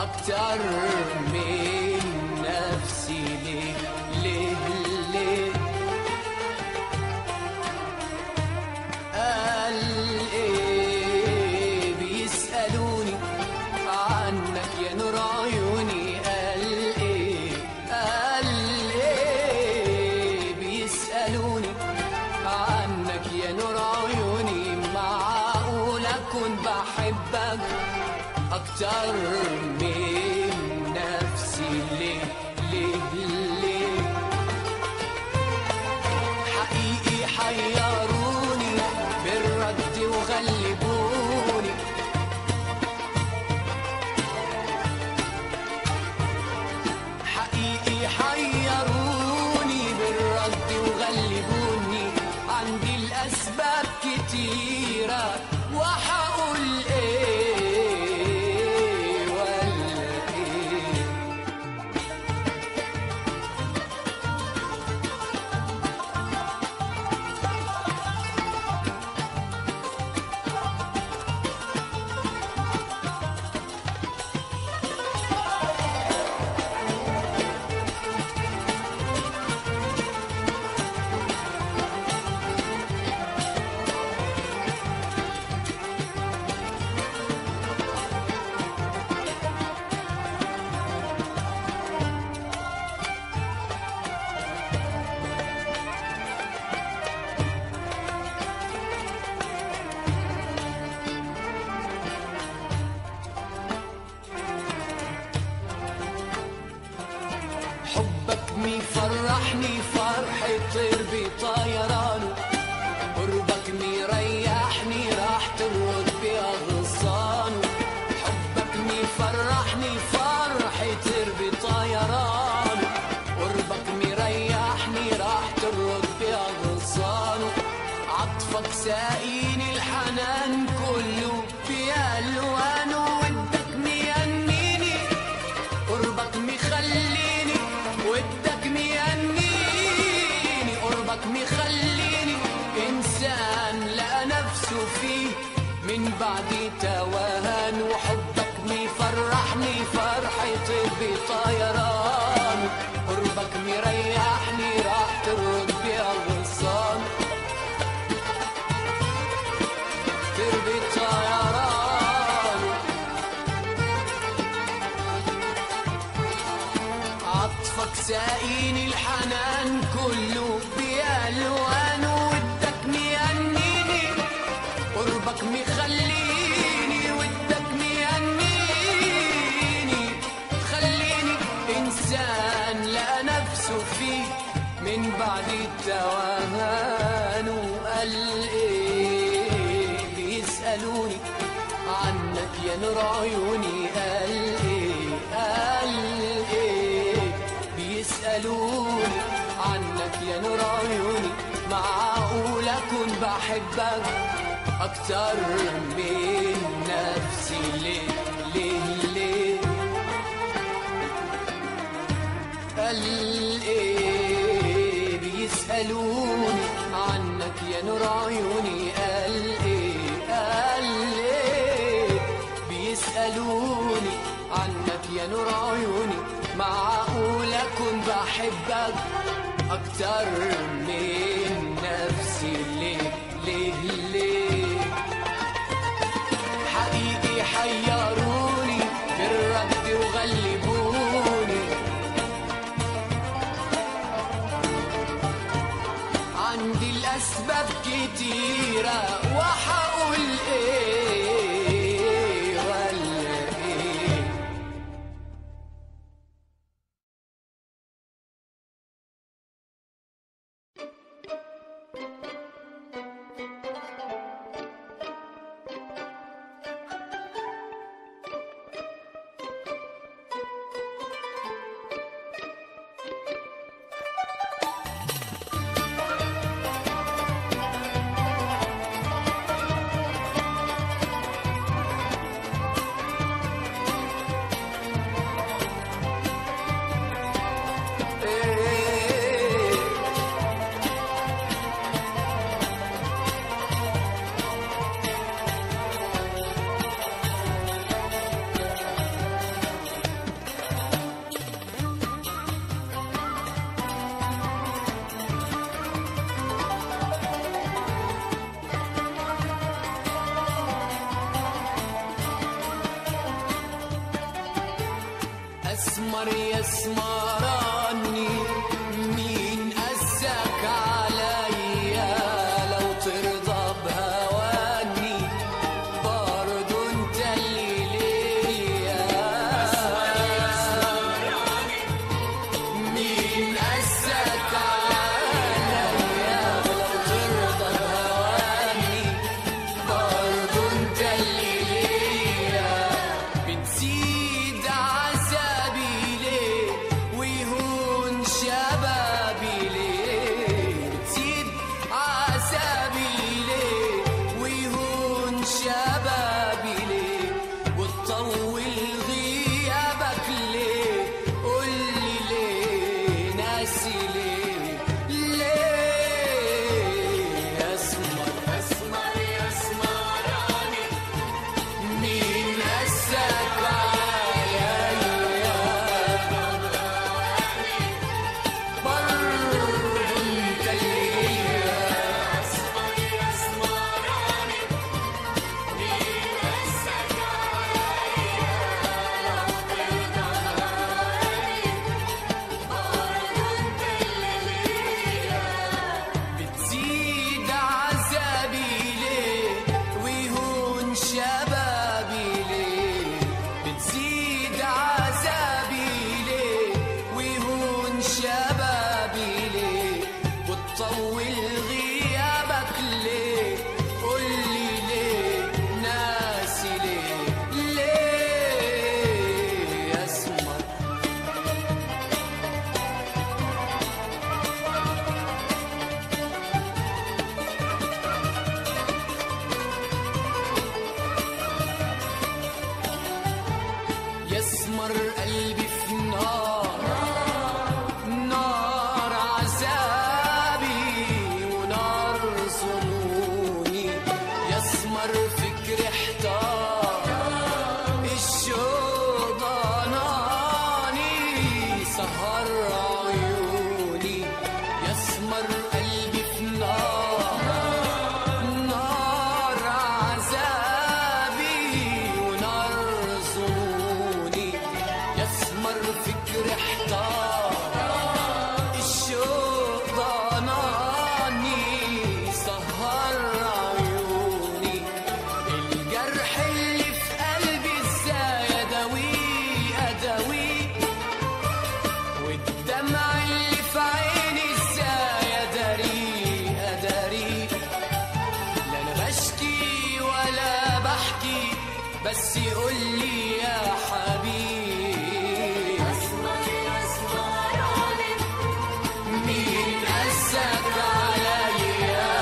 أكتر من نفسي ليه ليه ليه قال إيه بيسألوني عنك يا نور عيوني قال إيه قال إيه بيسألوني عنك يا نور عيوني معقول أكون بحبك أكتر من نفسي ليه ليه ليه حقيقي حيروني بالرد وغلبوني حقيقي حيروني بالرد وغلبوني عندي الأسباب كتيرة وحقول إيه ولا إيه حبك مفرحني فرح طير بطيرانه قربك مريحني راح ترد بأغصانه حبك مفرحني فرح طير بطيرانه قربك مريحني راح ترد بأغصانه عطفك ساقيني الحنان كله بألوانه ودك مينيني قربك مخليني ودك ميهنيني قربك مخليني إنسان لقى نفسه فيه من بعد توهان وحبك مفرحني فرحة بطيران قربك مريحني راح ترد بأغصان تربي طيران عطفك ساقيني الحنان كله بألوانه ودك ميهنيني قربك مخليني ودك ميهنيني خليني إنسان لقى نفسه فيه من بعد التوهان وقال إيه بيسألوني عنك يا نور عيوني قال إيه قال إيه بيسألوني عنك يا نور عيوني معقول أكون بحبك أكتر من نفسي ليه ليه ليه قال ايه بيسألوني عنك يا نور عيوني قال ايه قال ايه بيسألوني عنك يا نور عيوني معقول اكون بحبك اكتر من نفسي ليه ليه ليه حقيقي حيروني بالرد وغلبوني عندي الأسباب كتيرة وحقول إيه ولا إيه اسمر يسمراني مين قسك عليا لو ترضى بهواني برضو انت اللي ليا مين قسك عليا لو ترضى بهواني برضو انت اللي ليا بتزيد عذابي ليه ويهون شبابي ليه بتزيد عذابي ليه ويهون شبابي ليه وتطول غيابك ليه قولي ليه ناسي ليه ليه اسمر اسمر يسمراني مين قسك عليا برضو انت اللي ليا اسمر يسمراني مين قسك بتزيد عذابي ليه ويهون شبابي ليه بتزيد عذابي ليه ويهون شبابي ليه وتطول غيابك ليه قولي ليه ناسي ليه ليه اسمر يسمر قلبي في نار نار عذابي ونار ظنوني يسمر فكري احتار الشوق ضناني سهر عيوني يسمر قلبي في نار نار عذابي ونار ظنوني يسمر فكر احتار الشوق ضناني سهر عيوني الجرح اللي في قلبي ازاي اداويه اداويه والدمع اللي في عيني ازاي اداريه اداريه لا انا بشكي ولا بحكي بس يقول لي يا حبيبي مين قسك عليا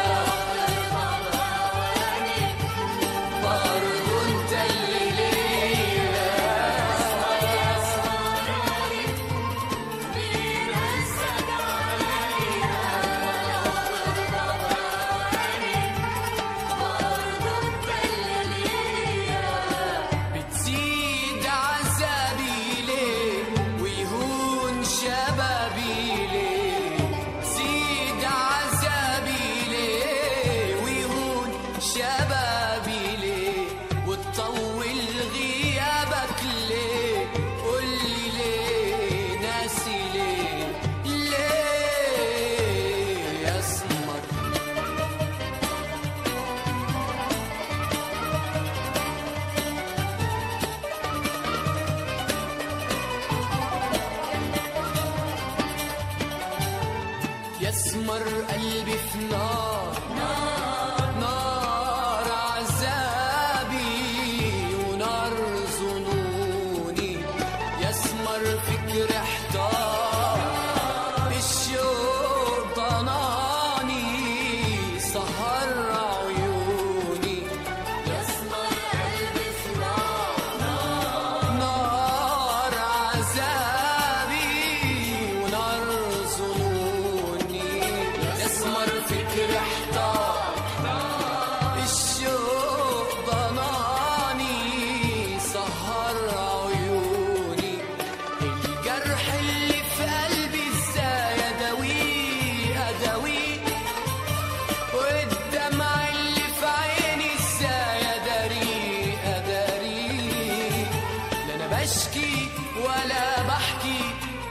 برضو انت اللي ليا بتزيد عذابي ليه ويهون شبابي ليه زيد عذابي ليه ويهون شبابي ليه وتطول غيابك ليه قولي ليه ناسي ليه ليه اسمر يسمر قلبي في نار نار عذابي ونار ظنوني يسمر فكر احتار الشوق ضناني سهر عيوني يسمر قلبي في نار نار عذابي ونار ظنوني يسمر فكر احتار الشوق ضناني سهر عيوني الجرح اللي في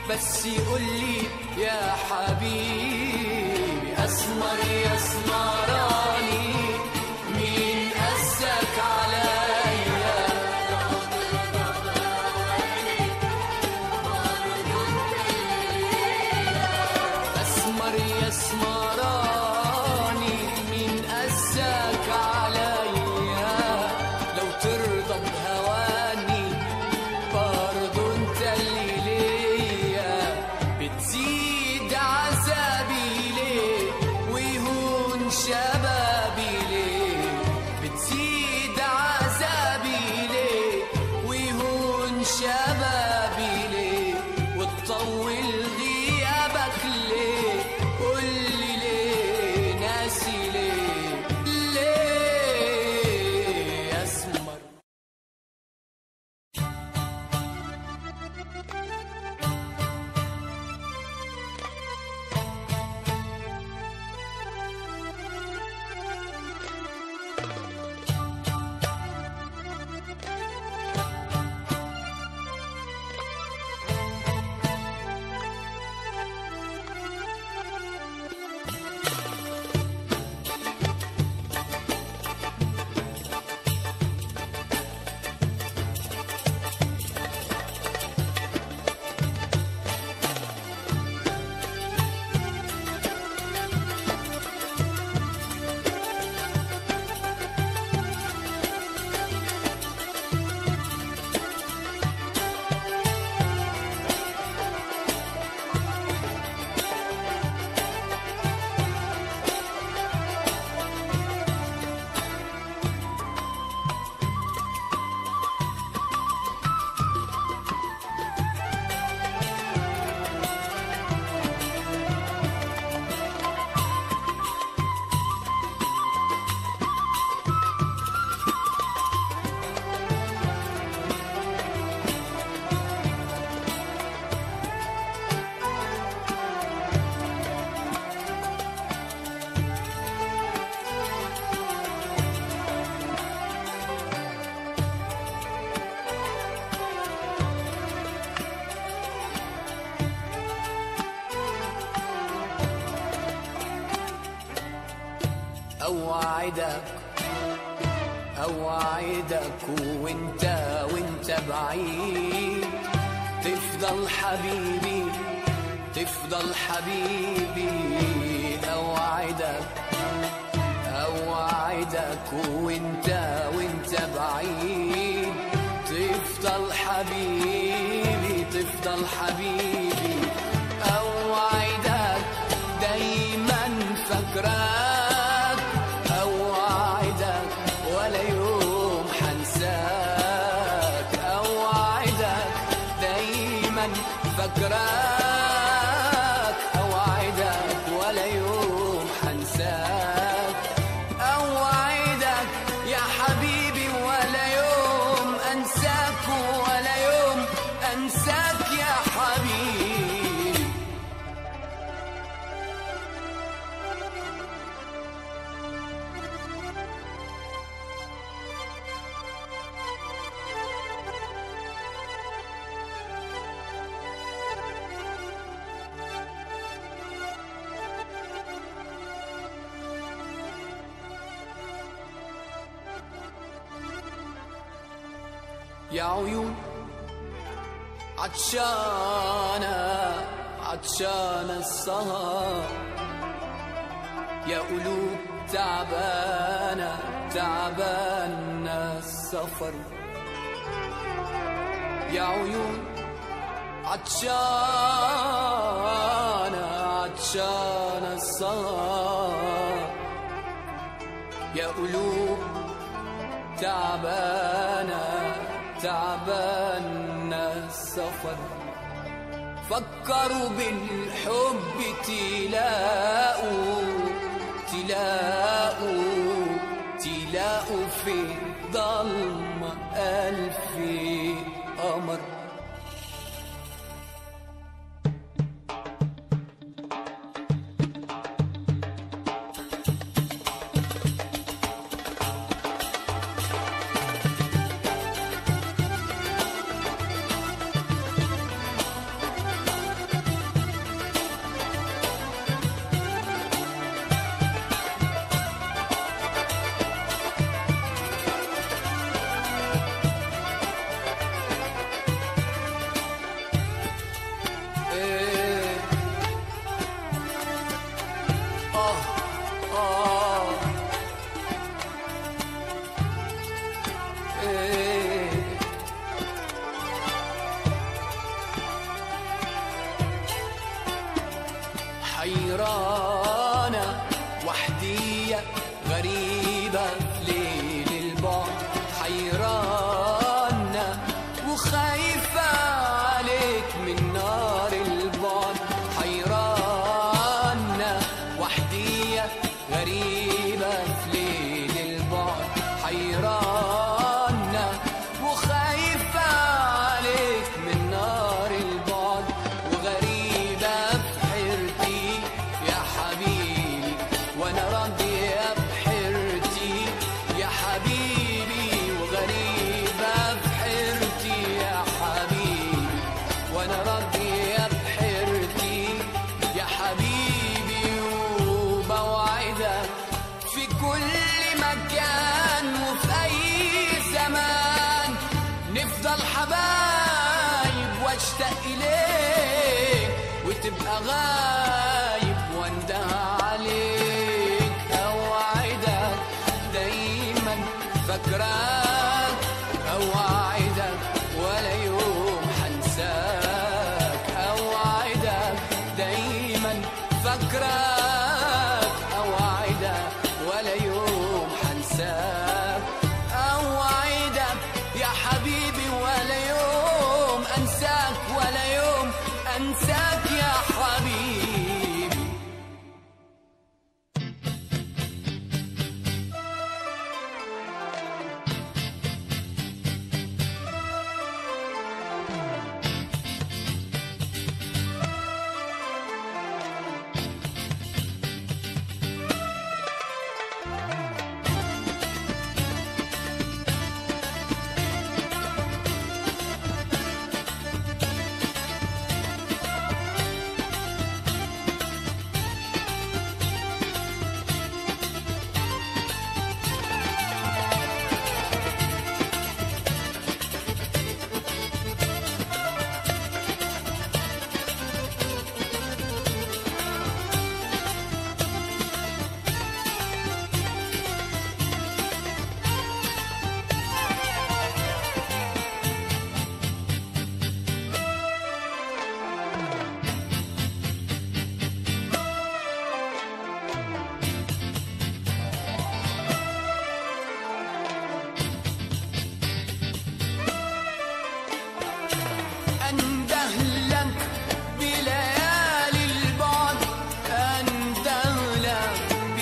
بس يقول لي يا حبيبي اسمر يا اسمراني مين قسك عليا اسمر يا اسمراني مين قسك عليا لو ترضى بهواني برضو انت اللي ليا بتزيد عذابي ليه ويهون شبابي ليه بتزيد عذابي ليه ويهون شبابي ليه وتطول غيابك ليه قولي ليه ناسي ليه ليه اسمر اوعدك اوعدك وانت وانت بعيد تفضل حبيبي تفضل حبيبي اوعدك اوعدك وانت وانت بعيد تفضل حبيبي تفضل حبيبي اوعدك دايما فاكراك اوعدك ولا يوم حنساك اوعدك دايما فاكراك اوعدك ولا يوم حنساك اوعدك يا حبيبي ولا يوم انساك ولا يوم انساك يا حبيبي يا عيون عطشانة عطشانة السهر يا قلوب تعبانة تعبانة السفر يا عيون عطشانة عطشانة السهر يا قلوب تعبانة تعبانة السفر فكروا بالحب تلاقوا تلاقوا تلاقوا في ضلمة ألف قمر حيرانة وحدية غريبة في ليل البعد حيرانة وخايفة عليك من نار البعد حيرانة وحدية غريبة في ليل البعد حيرانة وخايفة عليك من نار البعد وغريبة في حيرتي يا حبيبي وانا راضية بحيرتي يا حبيبي وغريبة في حيرتي يا حبيبي وانا راضية بحيرتي يا حبيبي وبوعدك في كل مكان وفي اي زمان نفضل حبايب واشتاق اليك وتبقى غايب وانده عليك اوعدك دايما فاكراك اوعدك ولا يوم حنساك اوعدك دايما فاكراك اوعدك ولا يوم حنساك اوعدك يا حبيبي ولا يوم انساك ولا يوم انساك يا حبيبي أنده لك بليالي البعد أنده لك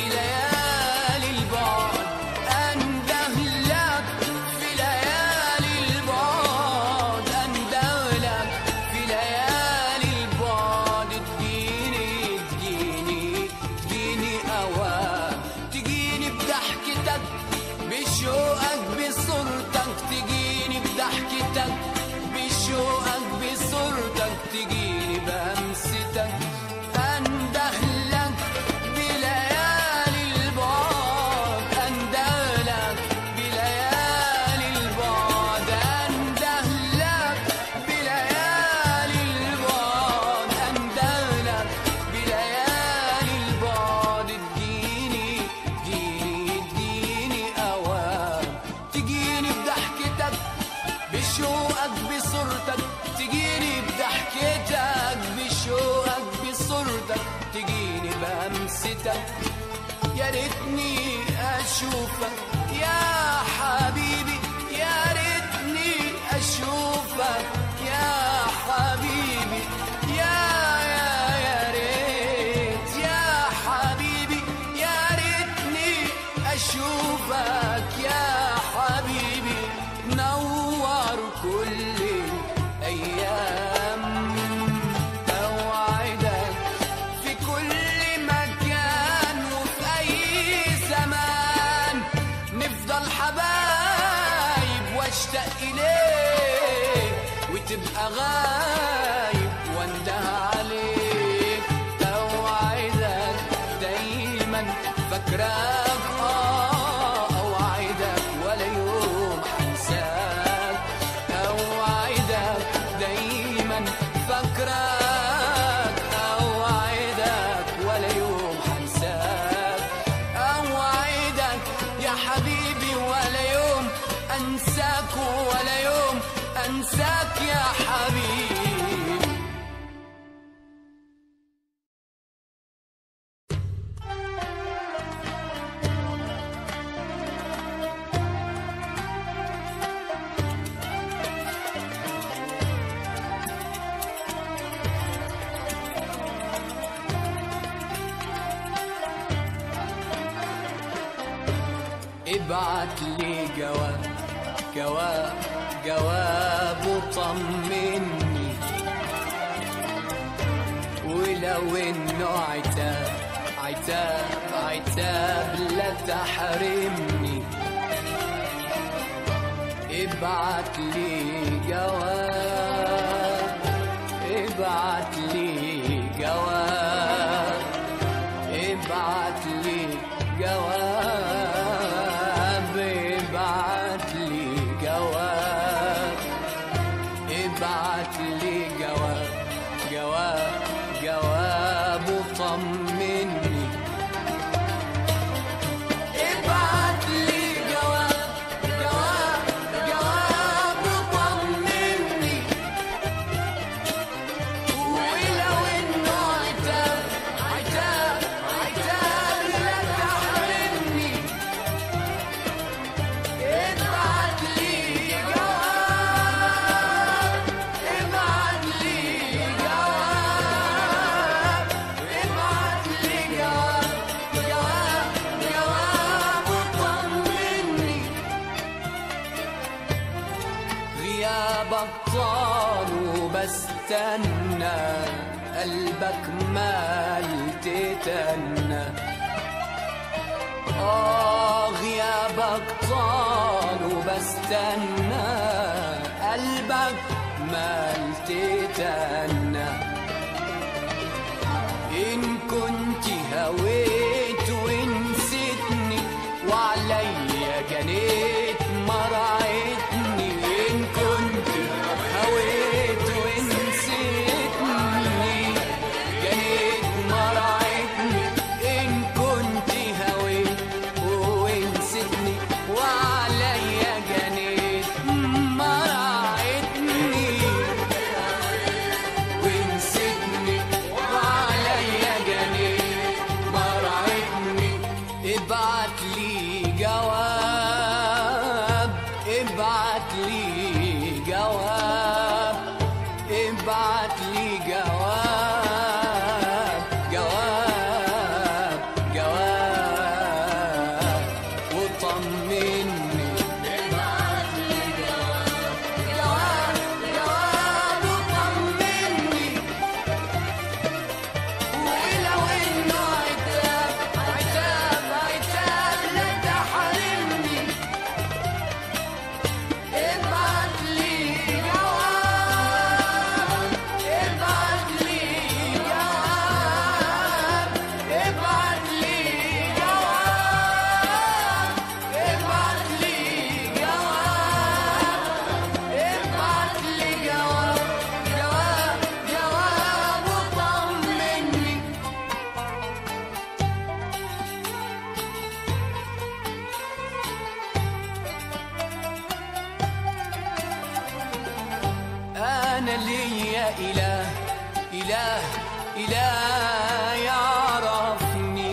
بليالي البعد أنده لك في ليالي البعد أنده لك في ليالي البعد تجيني تجيني تجيني أوام تجيني بضحكتك بشوقك بصورتك تجيني بضحكتك بشوقك بصورتك تجيني بهمستك انده لك بليالي البعد انده لك بليالي البعد انده لك بليالي البعد انده لك بليالي البعد تجيني تجيني تجيني اوام تجيني بضحكتك بشوقك بصورتك تجيني بضحكتك بشوقك بصورتك تجيني بهمستك يا ريتني اشوفك يا حبيبي يا ريتني اشوفك يا حبيبي يا يا يا ريت يا حبيبي يا ريتني اشوفك يا حبيبي نور كل الايام اوعدك في كل مكان وفي اي زمان نفضل حبايب واشتاق اليك وتبقى غايب وانده عليك اوعدك دايما فاكراك اه اوعدك ولا يوم حنساك اوعدك دايما فاكراك اوعدك ولا يوم حنساك اوعدك يا حبيبي ولا يوم انساك ولا يوم انساك يا حبيبي ابعت لي جواب جواب جواب وطمني ولو انه عتاب عتاب عتاب لا تحرمني ابعت لي جواب ابعت لي جواب ابعت لي جواب ابعت لي جواب ابعت لي جواب جواب جواب وطمني ابعت لي جواب جواب جواب وطمني ولو انه عتاب عتاب عتاب لا تحرمني ابعت لي جواب ابعت لي جواب ابعت لي جواب جواب جواب وطمني غيابك طال وبستنى قلبك مال تتنى آه غيابك طال وبستنى قلبك مال تتنى إن كنت هويت ونسيتني وعليا جنيت مرعتني إن كنت هويت ونسيتني جنيت مرعتني إن كنت هويت ونسيتني وعليا جنيت مرعتني ونسيتني وعليا جنيت مرعتني ابعت لي جواب ابعت لي جواب ابعت لي جواب جواب جواب وطمني ابعت لي جواب جواب جواب وطمني ولو انه عتاب عتاب عتاب لا تحرمني ابعت لي جواب ابعت لي جواب ابعت لي جواب ابعت لي جواب ابعت لي جواب جواب جواب وطمني أنا لي إله إله إله يعرفني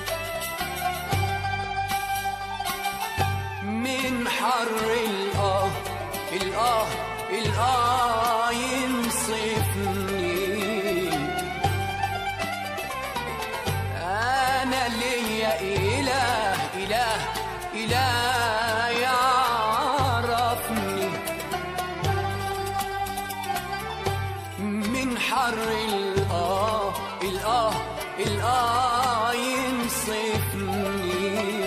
من حر الآه الآه الآه ينصفني أنا لي إله إله إله يعرفني من حر الآه الآه الآه ينصفني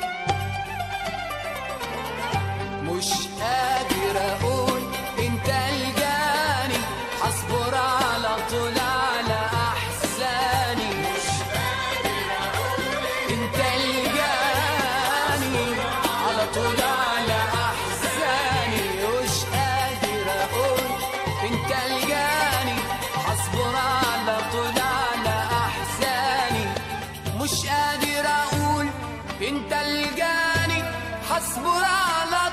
مش قادر أقول أنت الجاني أصبر على طول على أحزاني أنت الجاني على طول على أحزاني مش قادر أقول أنت الجاني أصبر على طول على أحزاني مش قادر أقول أنت الجاني هصبر على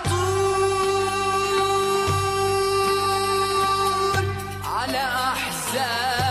طول على أحزاني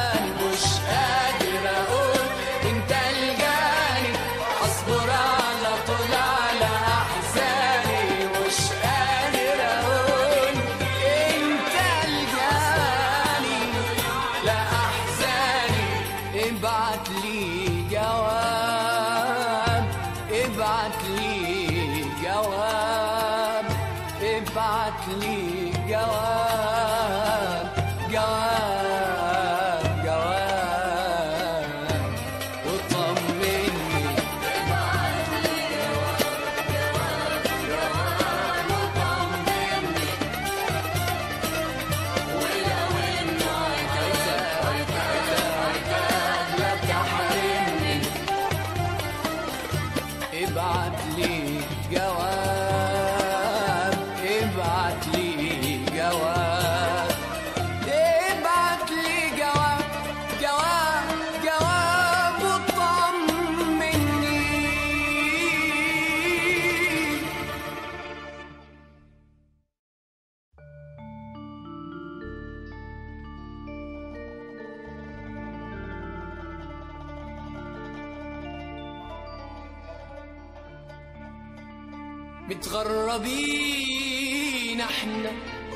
متغربين احنا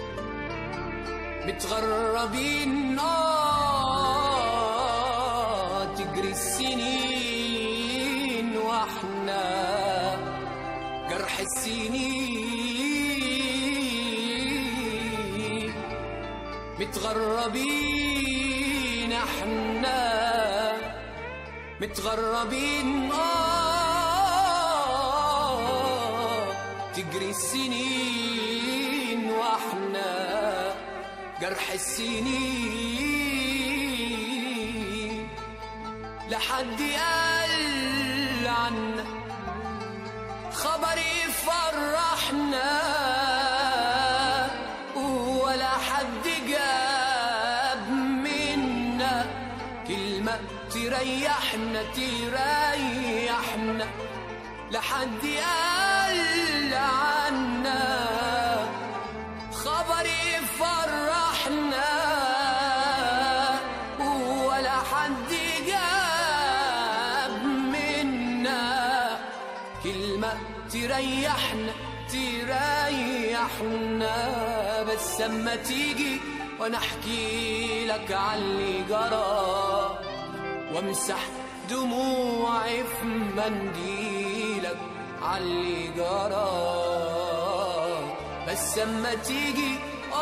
متغربين آه تجري السنين واحنا جرح السنين متغربين احنا متغربين آه تجري السنين واحنا جرح السنين لحد قال عنا خبر يفرحنا ولا حد جاب منا كلمة تريحنا تريحنا لحد قال عنا خبر يفرحنا ولا حد جاب منا كلمة تريحنا تريحنا بس اما تيجي وانا احكي لك عاللي جرى وامسح دموعي في منديلك عاللي جرى بس اما تيجي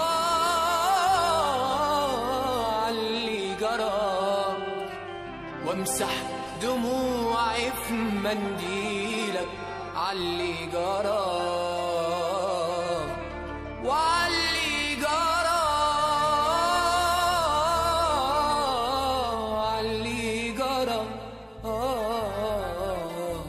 اه عاللي جرى وامسح دموعي في منديلك عاللي جرى وعاللي جرى عاللي جرى آه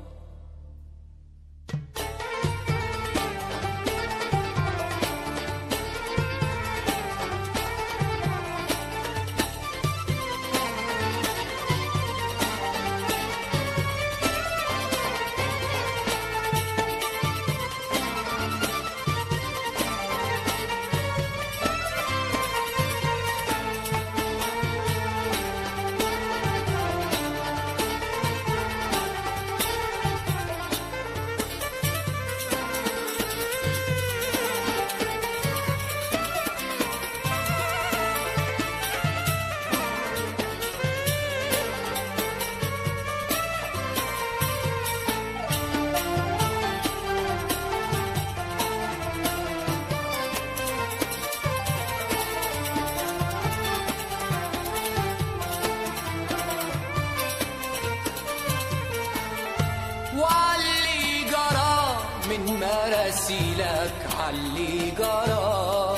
وعلي جرى من مراسيلك علي جرى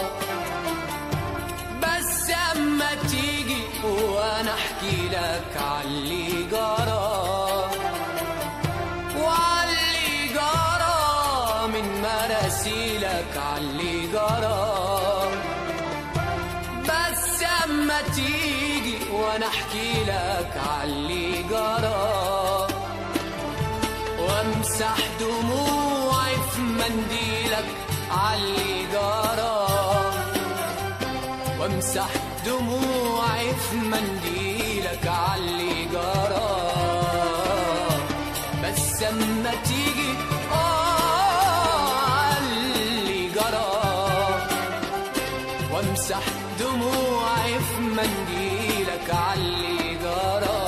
بس اما تيجي وانا احكي لك علي جرى وعلي جرى من مراسيلك علي جرى بس اما تيجي وانا احكي لك علي جرى وامسح دموعي في منديلك علي جرى وامسح دموعي في منديلك علي جرى بس اما تيجي اه علي جرى وامسح دموعي في منديلك علي جرى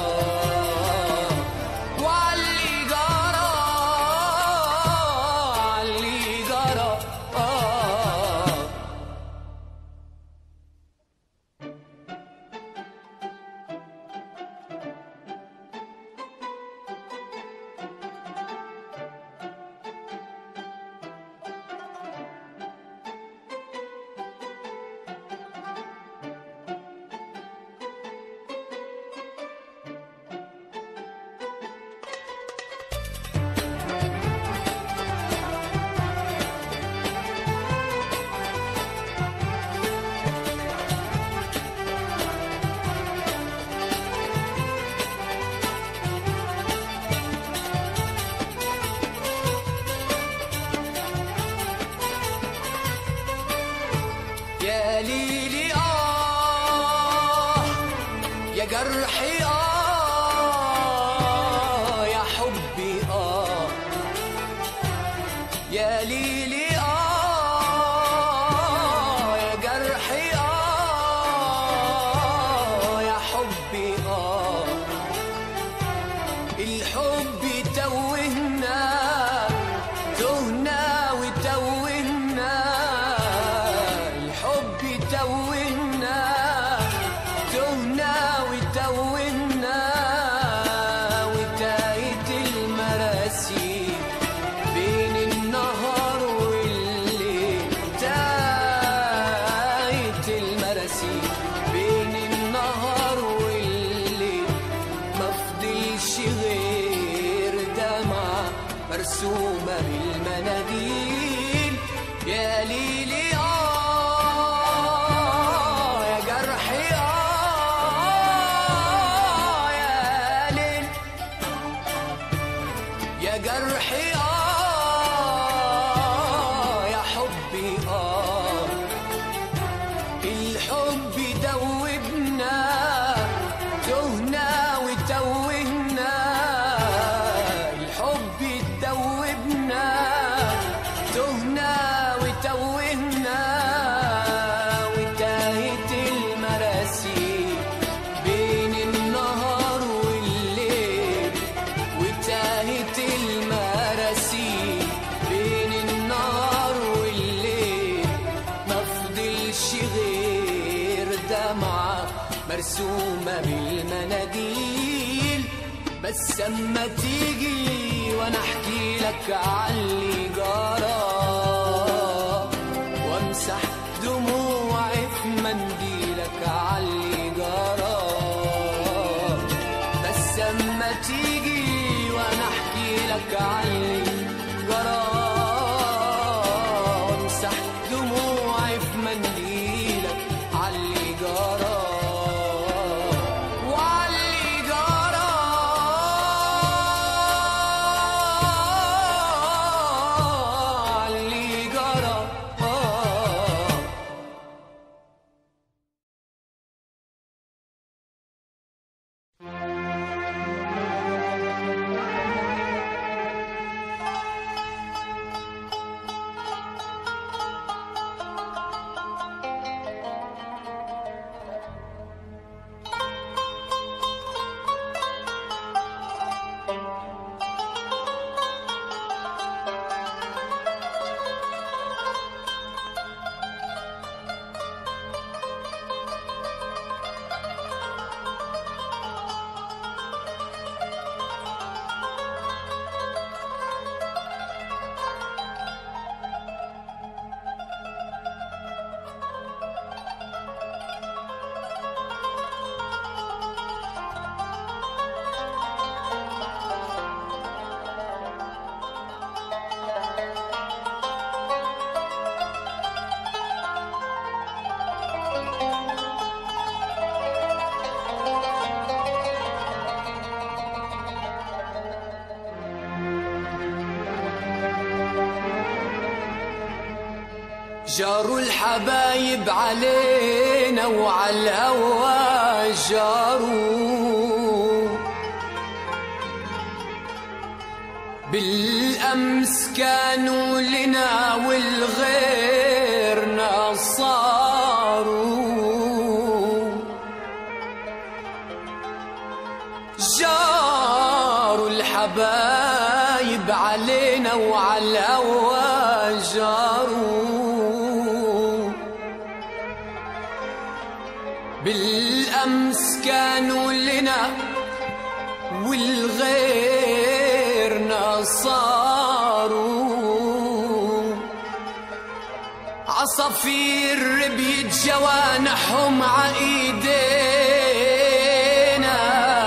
وعلي جرى علي جرى آه يا ليلي آه يا جرحي آه يا حبي آه يا مرسومة بالمناديل يا ليلي آه يا جرحي آه يا ليل يا جرحي آه يا حبي آه الحب دوبنا تهنا وتوهنا الحب دوبنا تهنا وتوهنا وتاهت المراسي بين النهار والليل وتاهت المراسي بين النهار والليل ما فضلش غير دمعة مرسومة بالمناديل بس اما تيجي وانا احكي لك عاللي جرى وامسح دموعي في منديلك عاللي جرى بس اما تيجي وانا احكي لك عاللي جرى وامسح دموعي في منديلك عاللي جرى وعاللي جرى عاللي جرى آه جاروا الحبايب علينا وعلى الهوى جاروا بالأمس كانوا لنا والغيرنا صاروا جاروا الحبايب علينا وعلى الهوى جاروا بالأمس كانوا لنا والغيرنا صاروا عصافير بيت جوانحهم عايدينا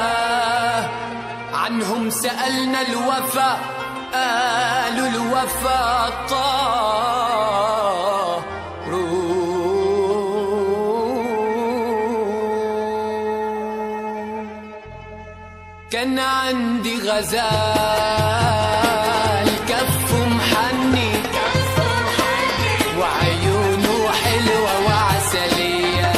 عنهم سألنا الوفا قالوا الوفا طاروا كان عندي غزال كفه محني وعيونه حلوة وعسلية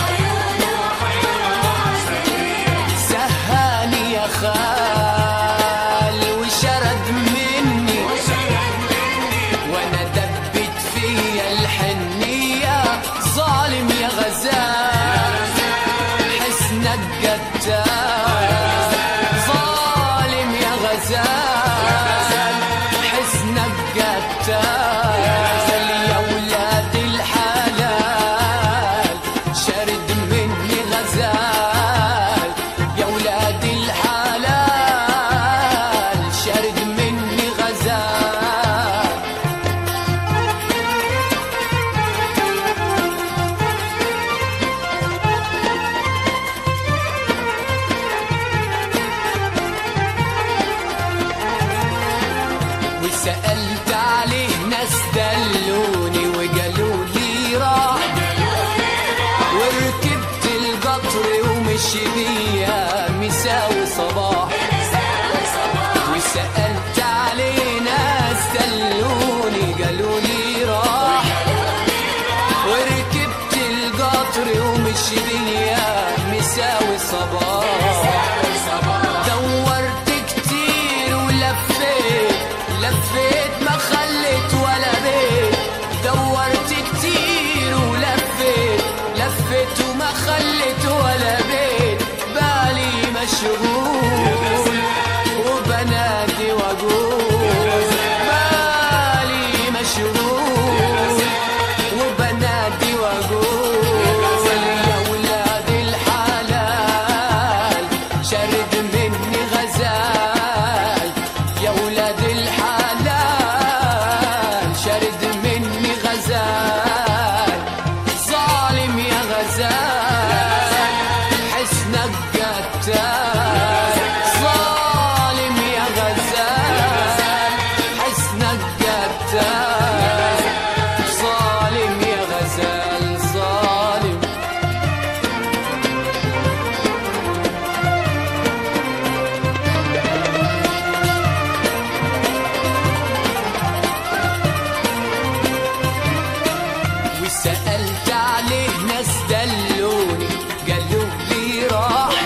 سهاني يا خال وشرد مني وانا دبت فيا الحنية ظالم يا غزال حسنك قتال ظالم يا غزال القطر ومشي بيا مساوي صباح وسألت علينا استلوني قالوا لي راح وركبت القطر ومشي بيا مساوي صباح دورت كتير ولفيت لفيت ما خليت ولا بيت دورت كتير ولفيت لفيت وما خليت ولا بيت بالي مشغول وبنادي واقول بالي مشغول وبنادي واقول يا ولاد الحلال شرد مني غزال يا ولاد الحلال شرد مني غزال ظالم يا غزال حسنك قتال ظالم يا غزال حسنك قتال ظالم يا غزال ظالم وسألت عليه ناس دلوني قالوا لي راح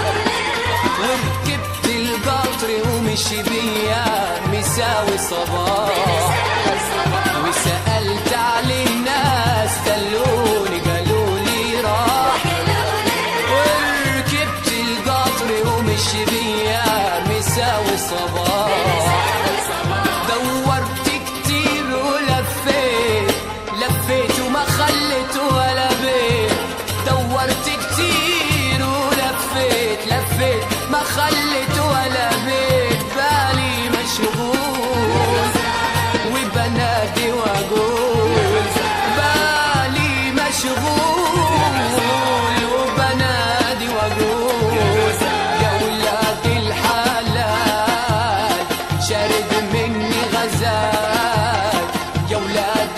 وركبت القطر ومشي بيا مساوي صباح وسألت عليه ناس دلوني قالوا لي راح وركبت القطر ومشي بيا مساوي صباح دورت كتير ولفيت لفيت وما خليت ولا بيت دورت كتير ولفيت لفيت ما خليت ولا بيت بالي مشغول وبنادي واقول بالي مشغول وبنادي واقول يا ولاد الحلال شارد مني غزال يا ولاد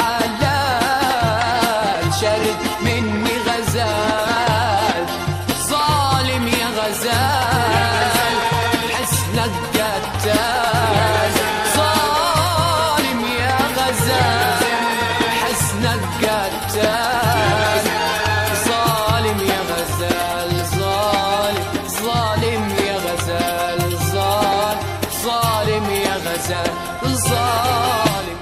الحلال شارد مني غزال ظالم يا غزال حسنك قتال ظالم يا غزال حسنك قتال ظالم يا غزال ظالم ظالم يا غزال ظالم ظالم يا غزال ظالم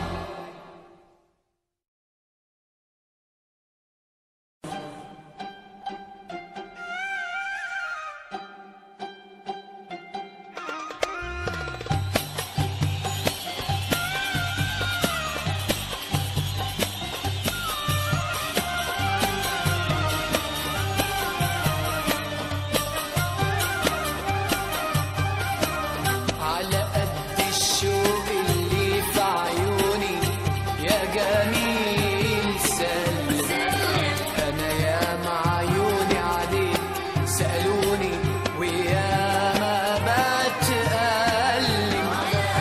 على قد الشوق اللي في عيوني يا جميل سلم انا يا مع عيوني عليك سالوني ويا ما بتألم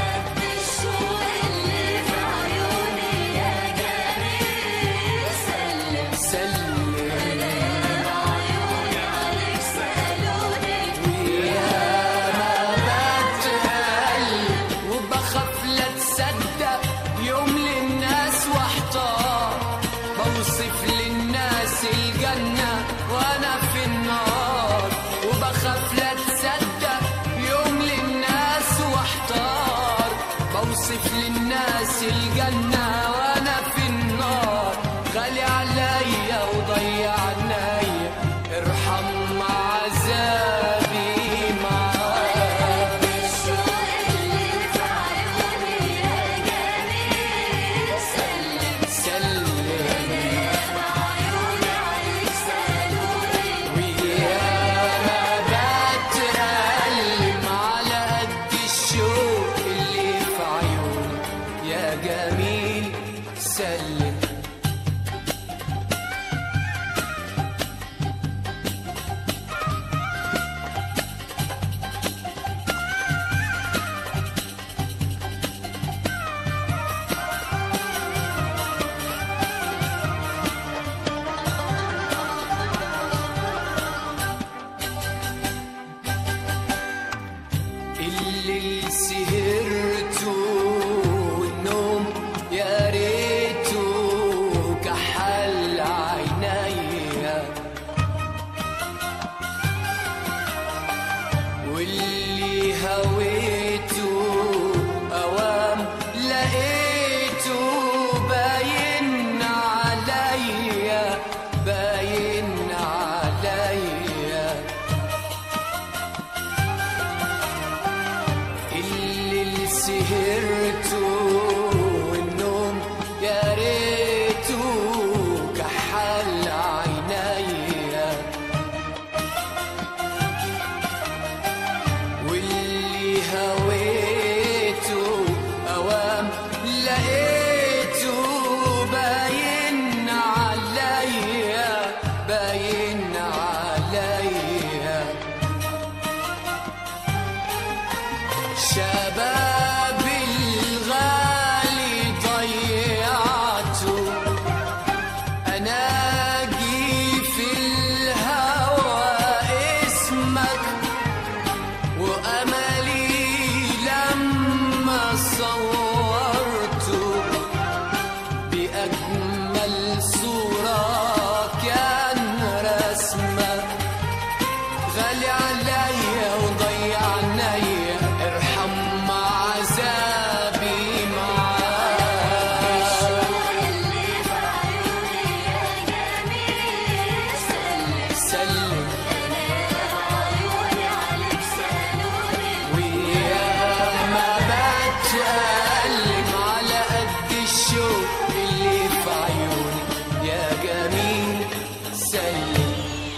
سلم بتقل وبخاف لا تصدق يوم للناس واحتار بوصف للناس الجنة وانا في النار وبخاف لا تصدق يوم للناس واحتار بوصف للناس الجنة وانا في النار غالي عليا وضيع عينيا ارحم عذابي معاك سلم ويا ما بتألم على قد الشوق اللي في عيوني يا جميل سهرته والنوم يا ريته كحل عينيا واللي هويته اوام لقيته باين عليا باين عليا شباب الغالي ضيعته اناجي في الهوى اسمك وأملي لما صورته بأجمل صورة كان رسمك غالي عليا وضيع عينيا ارحم عذابي معاك سلم ويا ما بتألم على قد الشوق اللي في عيوني يا جميل سلم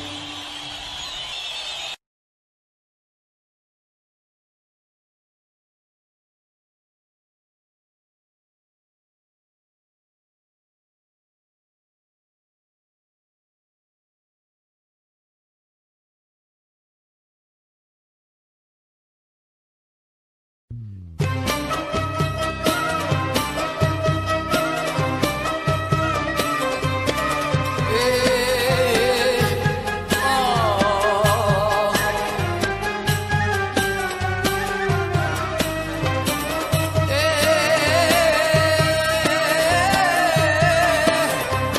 إيه آه إيه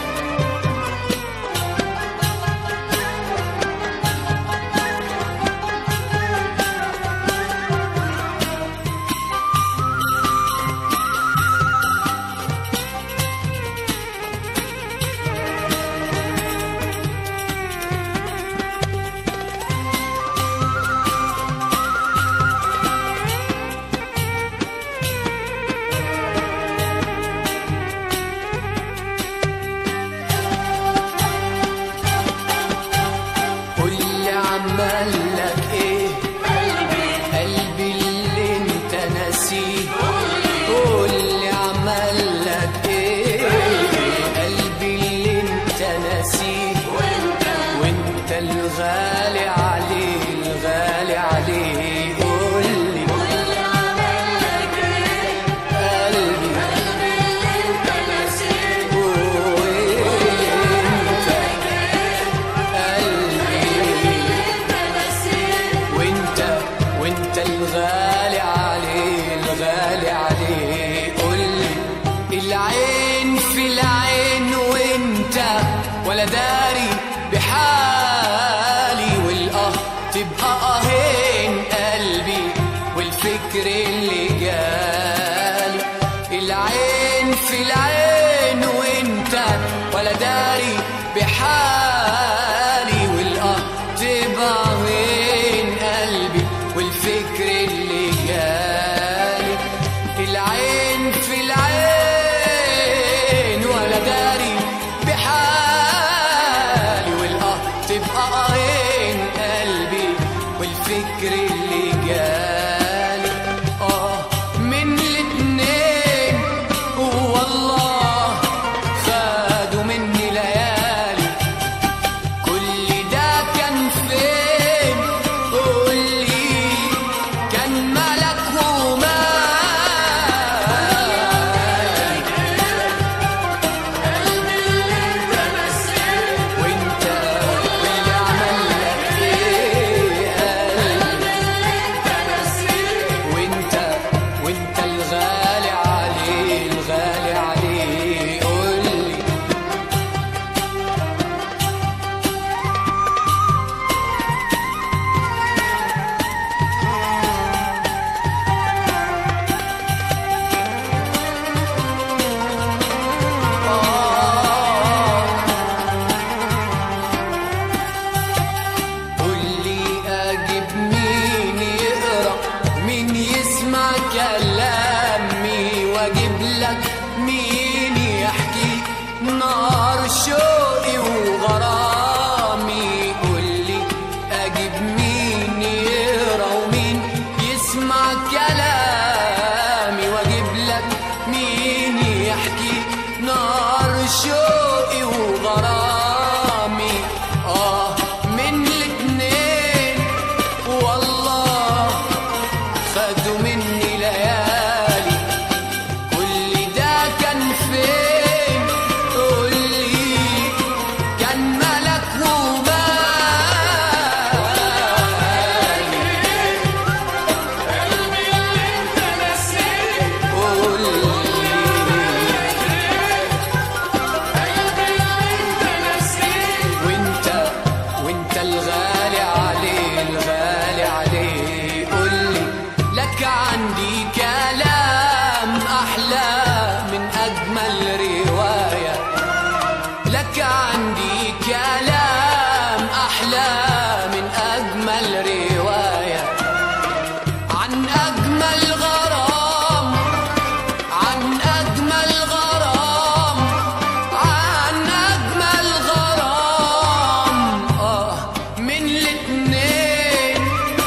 قولي عمل لك ايه قلبي اللي انت ناسيه قولي عمل لك ايه قلبي اللي انت ناسيه وانت الغالي عليه الغالي عليه قولي قلبي وانت قلبي أجمل رواية عن أجمل غرام عن أجمل غرام عن أجمل غرام آه من الاتنين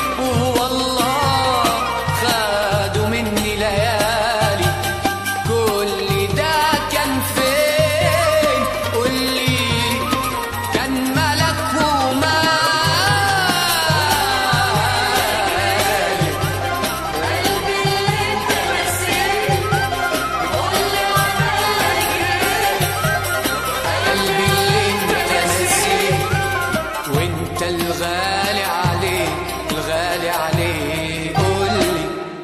والله خدوا مني ليالي كل ده كان فين قولي كان ملك ومال قلبي اللي انت نسيه وانت الغالي عليه الغالي عليه قولي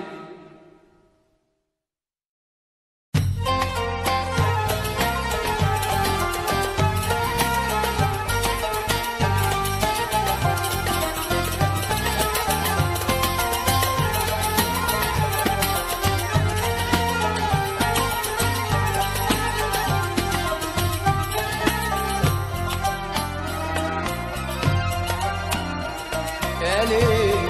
يا ليه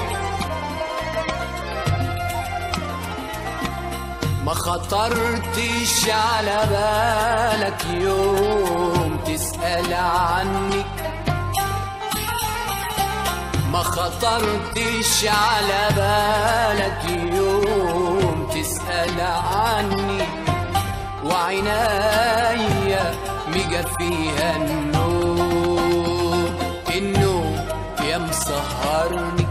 ما خطرتش على بالك يوم تسأل عني ما خطرتش على بالك يوم تسأل عني وعنايا ميجا فيها النوم النوم يا مسهرني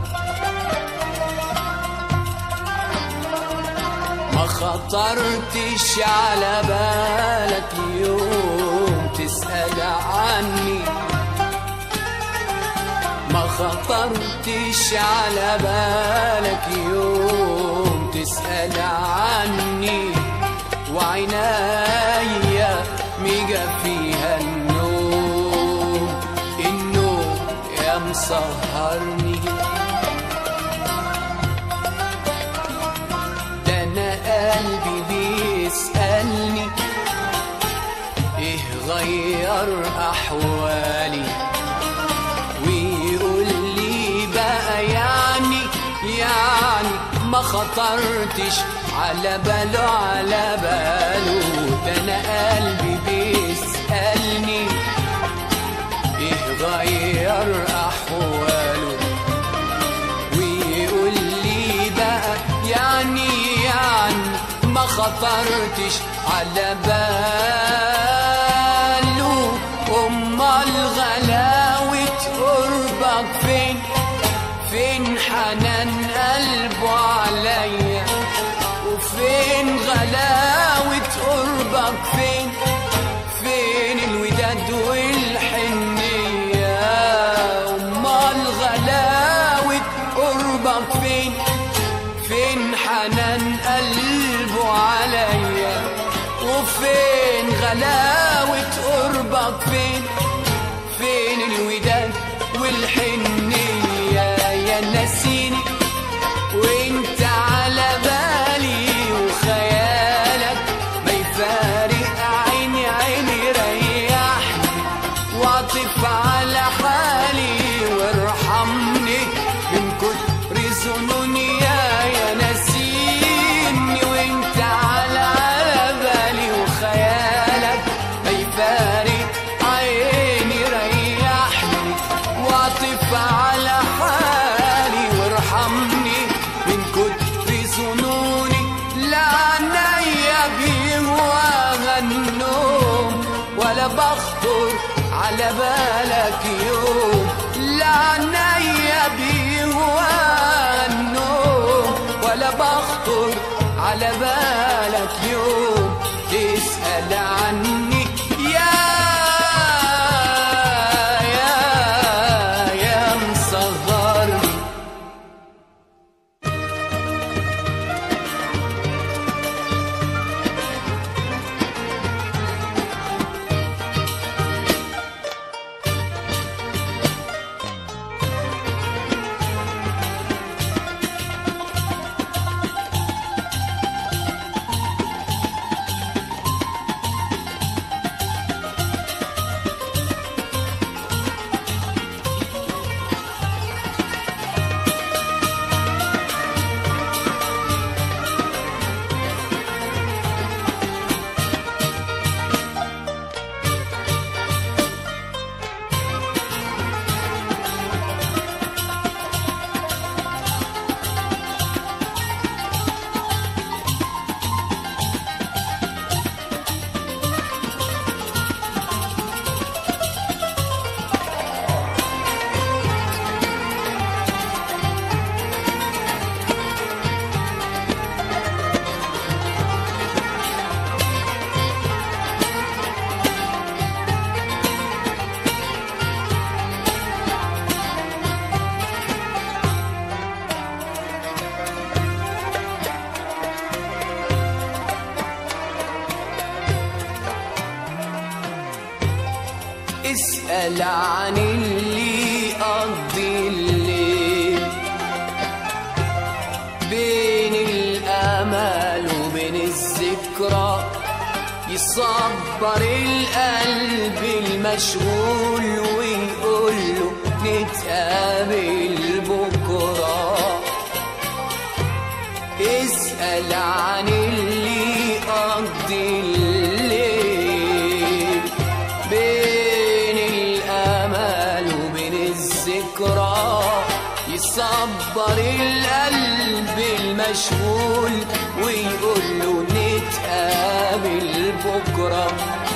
ما خطرتش على بالك يوم تسأل عني ما خطرتش على بالك يوم تسأل عني وعنايا ميجا فيها النوم النوم يا مسهرني ده انا قلبي بيسألني ايه غير احوالي ويقول لي بقى يعني يعني ما خطرتش على باله على باله ده انا قلبي بيسألني ايه غير احواله ويقول لي بقى يعني يعني ما خطرتش على باله امال غلاوة قربك فين فين حنان قلبه عليا وفين غلاوة قربك فين فين الوداد والحنية امال غلاوة قربك فين فين حنان قلبه عليا وفين غلاوة قربك فين فين الوداد والحنية يا نسيني وانت على بالي وخيالك ما يفارق عيني عيني ريحني واعطف على حالي وارحمني من كتر ظنوني يا يا نسيني وانت على على بالي وخيالك ما يفارق عيني ريحني واعطف على حالي وارحمني من كتر ظنوني لا عينيا بيهواها النوم ولا بخطر على بالك يوم لا عينيا بيهواها النوم ولا بخطر على بالك يوم تسأل عني يا يا يا مصغرني اسأل عن اللي قضي الليل بين الامل وبين الذكرى يصبر القلب المشغول ويقول له نتقابل بكره اسأل عن اللي قضي الليل بين الامل وبين الذكرى يصبر القلب المشغول ويقول له نتقابل بكره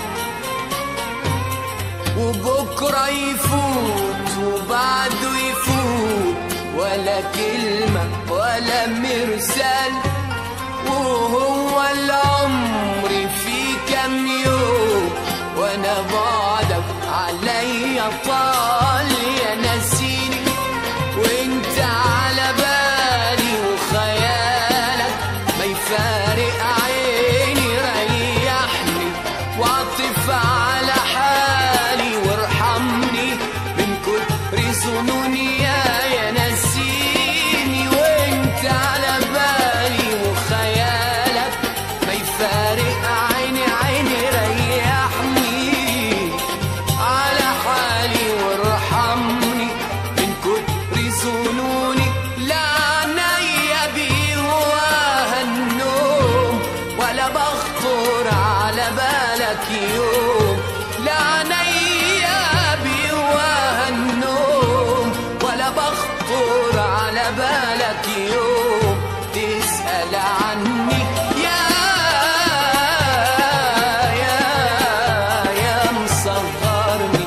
وبكرة يفوت وبعده يفوت ولا كلمة ولا مرسال وهو العمر في كام يوم وانا بعدك عليا طال يا نسيني وانت على بالي وخيالك ما يفارق عيني ريحني واعطف على حالي وارحمني من كتر ظنوني يا يا نسيني وانت على بالي وخيالك ما يفارق عيني عيني ريحني على حالي وارحمني من كتر ظنوني لا عينيا بيهواها النوم ولا بخطر على بالك يوم لا عينيا بيهواها النوم ولا بخطر على بالك يوم تسأل عني يا يا يا مصغرني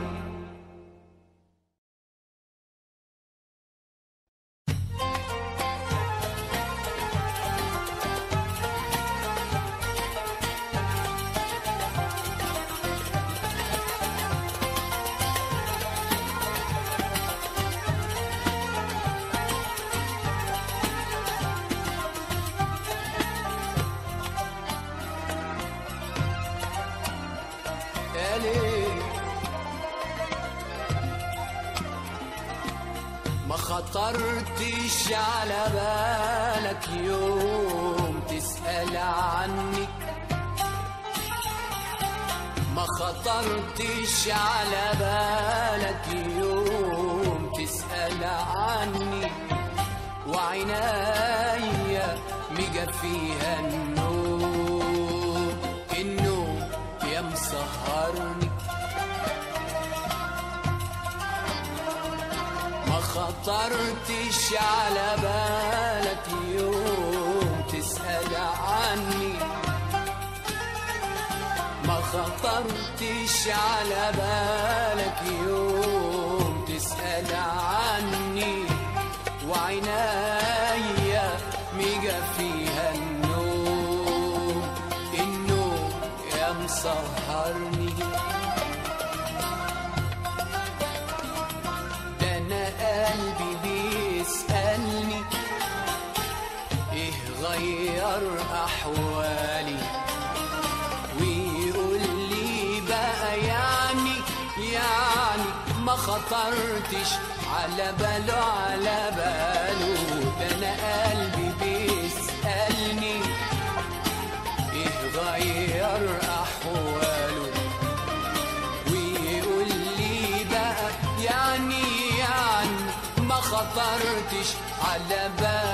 يا ليل ما خطرتش على بالك يوم تسأل عني ما خطرتش على بالك يوم تسأل عني وعنايا مجا فيها النوم النوم يا مسهرني ما خطرتش على بالك يوم تسأل عني ما خطرتش على بالك يوم تسأل عني وعنايا ميجا فيها النوم النوم يا مسهرني ده انا قلبي بيسألني ايه غير احوالي ويقول لي بقى يعني يعني ما خطرتش على باله على باله ده انا قلبي بيسألني ايه غير احواله ويقول لي بقى يعني يعني ما خطرتش على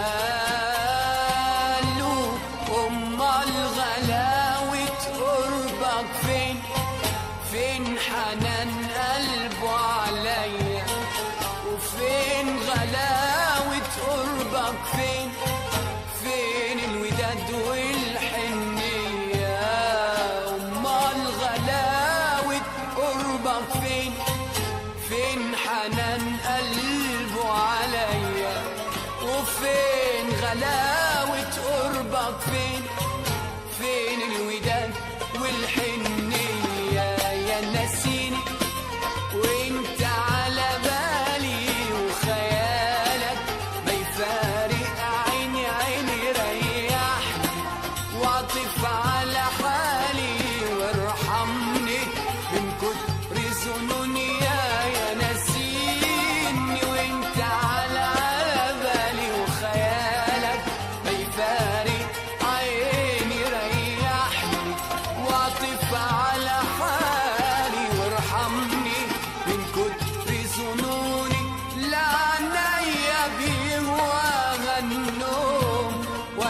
باله امال غلاوة قربك فين فين حنان قلبه عليا وفين غلاوة قربك فين فين الوداد والحنية امال غلاوة قربك فين فين حنان قلبه عليا وفين غلاوة قربك فين فين الوداد والحنية يا نسيني وانت على بالي وخيالك ما يفارق عيني عيني ريحني واعطف على حالي وارحمني من كتر ظنوني يا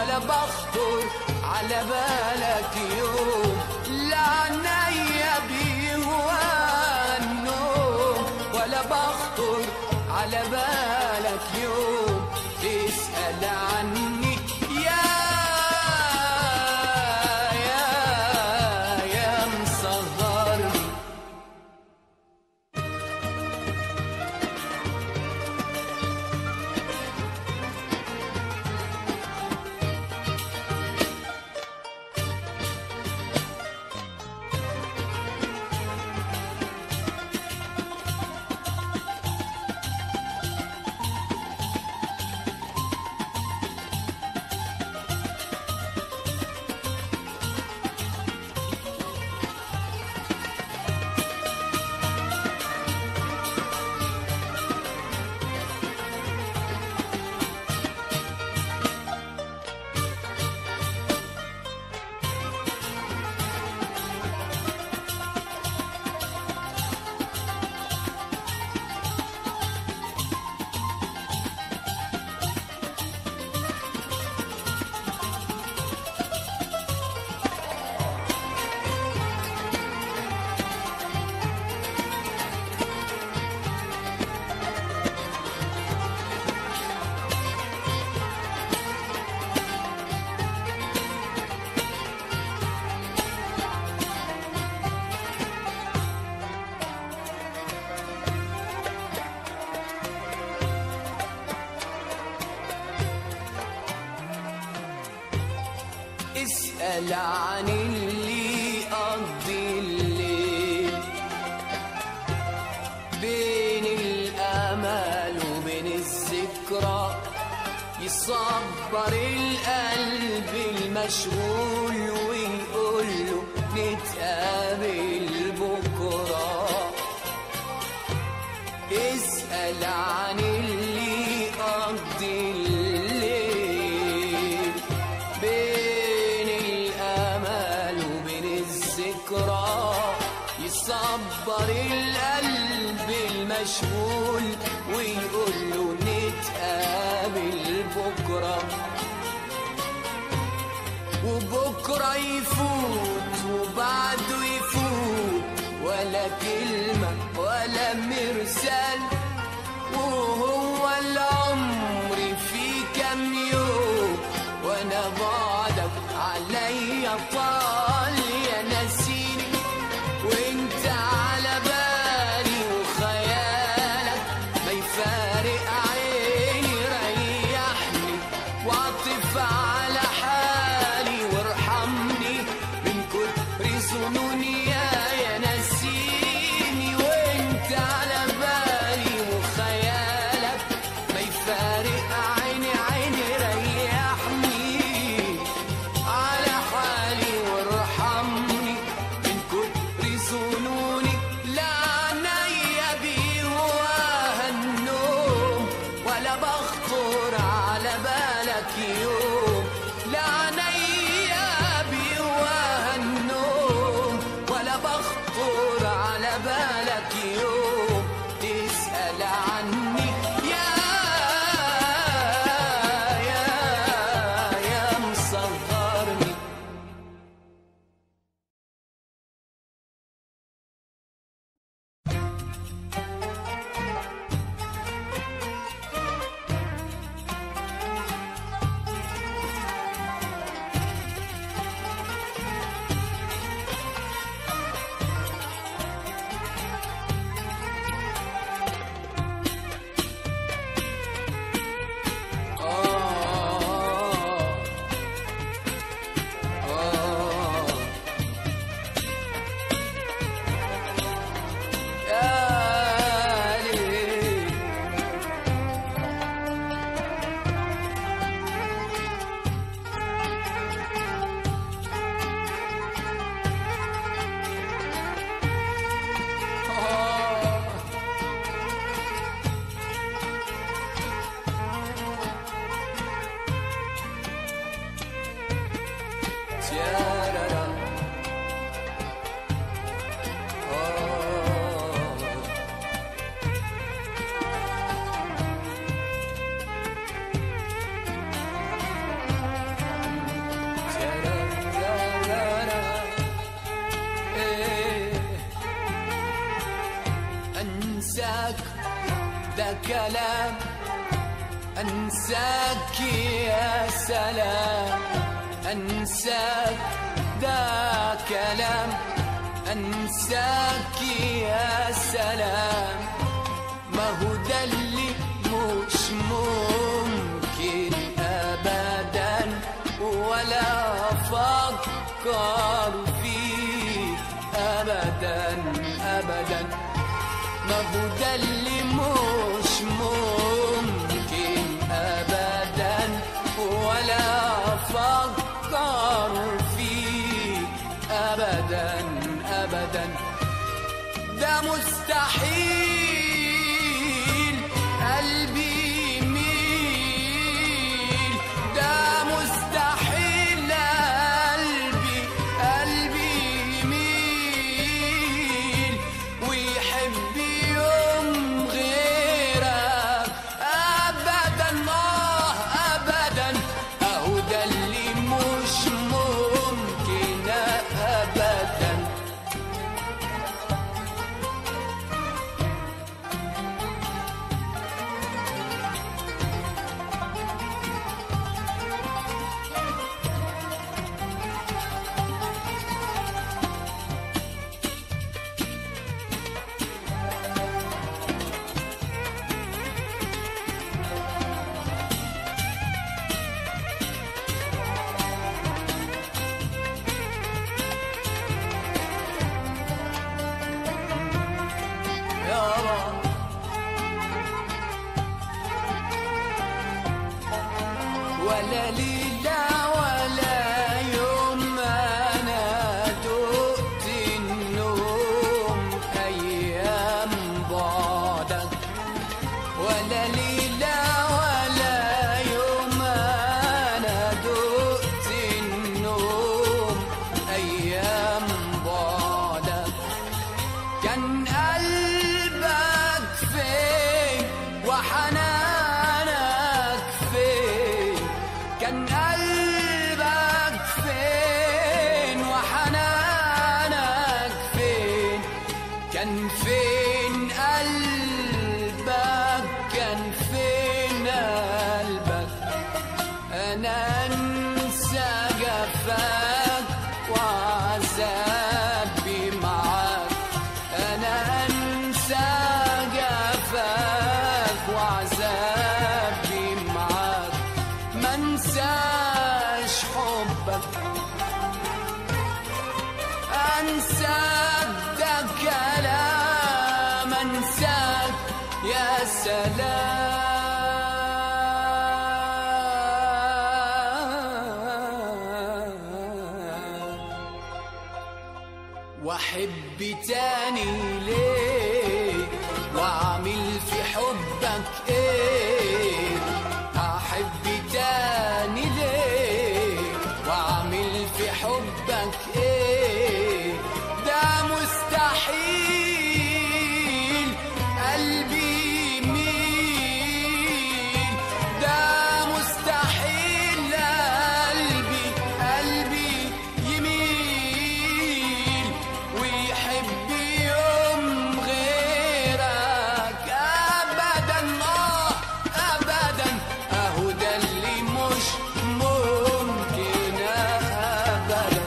ولا بخطر على بالك يوم لا عنيا بيهوى النوم ولا بخطر على بالك يوم تسأل عني يا يا يا مسهرني اسأل عن اللي قضي الليل بين الأمل وبين الذكرى يصبر القلب المشغول ويقول له نتقابل بكره اسأل عن اللي قضي الليل بين الأمل وبين الذكرى يصبر القلب المشغول ويقول له نتقابل بكره وبكرة يفوت وبعده يفوت ولا كلمة ولا مرسال وهو العمر في كم يوم وانا بعدك عليا طال يا نسيني وانت على بالي وخيالك ما يفارق عيني ريحني واعطف على حالي وارحمني من كتر ظنوني يا يا نسيني وانت على بالي وخيالك ما يفارق عيني عيني ريحني على حالي وارحمني من كتر ظنوني لا عنيا بيهواها النوم ولا بخطر على بالك يوم لا عنيا بيهواها النوم ولا بخطر على بالك يوم تسأل عني يا يا يا مصغرني كلام أنساك يا سلام أنساك ده كلام أنساك يا سلام ما هو ده اللي مش ممكن أبدا ولا أفكر فيه أبدا أبدا ما هو ده اللي مش ممكن أبدا ولا أفكر فيه أبدا أبدا ده مستحيل قلبي يميل ده مستحيل قلبي قلبي يميل ويحب يوم غيرك ابدا اه ابدا اهو ده اللي مش ممكن ابدا يا رب ولا ليلة ولا يوم أنا دقت النوم أيام بعدك ولا ليلة ولا يوم أنا دقت النوم أيام بعدك كان قلبك فين وحنانك فين كان قلبك فين وحنانك فين كان فين قلبك كان فين قلبك انا انسى جفاك وعذابي معاك انا انسى جفاك وعذابي معاك ما انساش حبك انساك ده كلام انساك يا سلام واحب تاني ليه واعمل في حبك ايه احب تاني ليه واعمل في حبك ايه ده مستحيل قلبي يميل ده مستحيل قلبي قلبي يميل ويحب يوم غيرك ابدا اه ابدا اهو ده اللي مش ممكن ابدا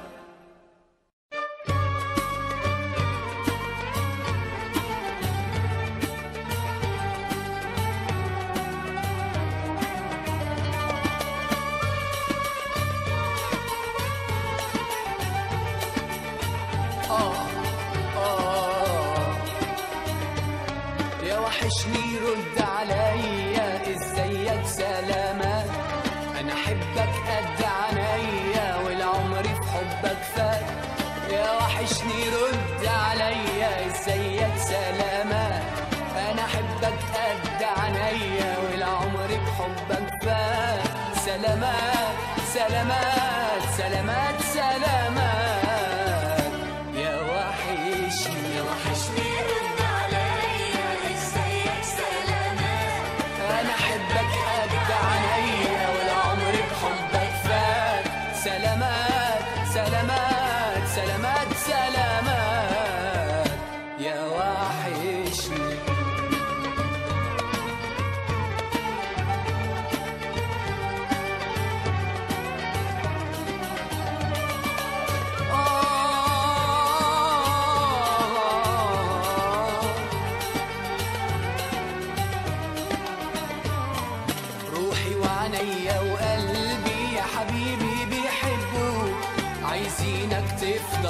آه آه يا وحشني رد عليا ازيك سلامات انا احبك قد عينيا والعمر في حبك فات يا وحشني رد عليا ازيك سلامات انا احبك قد عينيا والعمر بحبك فات سلامات سلامات سلامات سلامات يا وحشني يا وحشني رد عليا ازيك سلامات انا احبك قد عينيا والعمر بحبك فات سلامات سلامات سلامات سلامات يا وحشني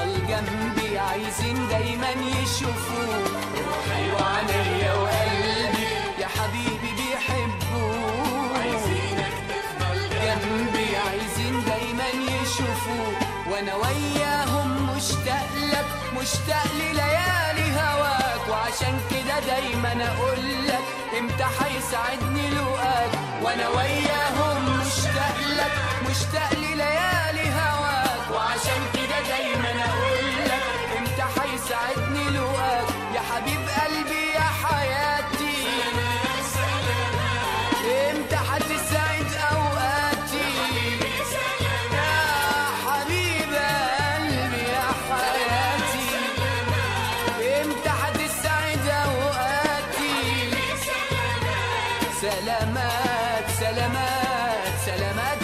تفضل جنبي عايزين دايما يشوفوك روحي وعينيا وقلبي يا حبيبي بيحبوك عايزينك تفضل جنبي عايزين دايما يشوفوك وانا وياهم مشتاق لك مشتاق لليالي هواك وعشان كده دايما اقول لك امتى هيسعدني لقاك وانا وياهم مشتاق لك مشتاق لليالي هواك وعشان كده دايما اقول لك امتى هيسعدني لقاك يا حبيب قلبي يا حياتي امتى هتسعد اوقاتي يا حبيب قلبي يا حياتي امتى هتسعد اوقاتي سلامات سلامات سلامات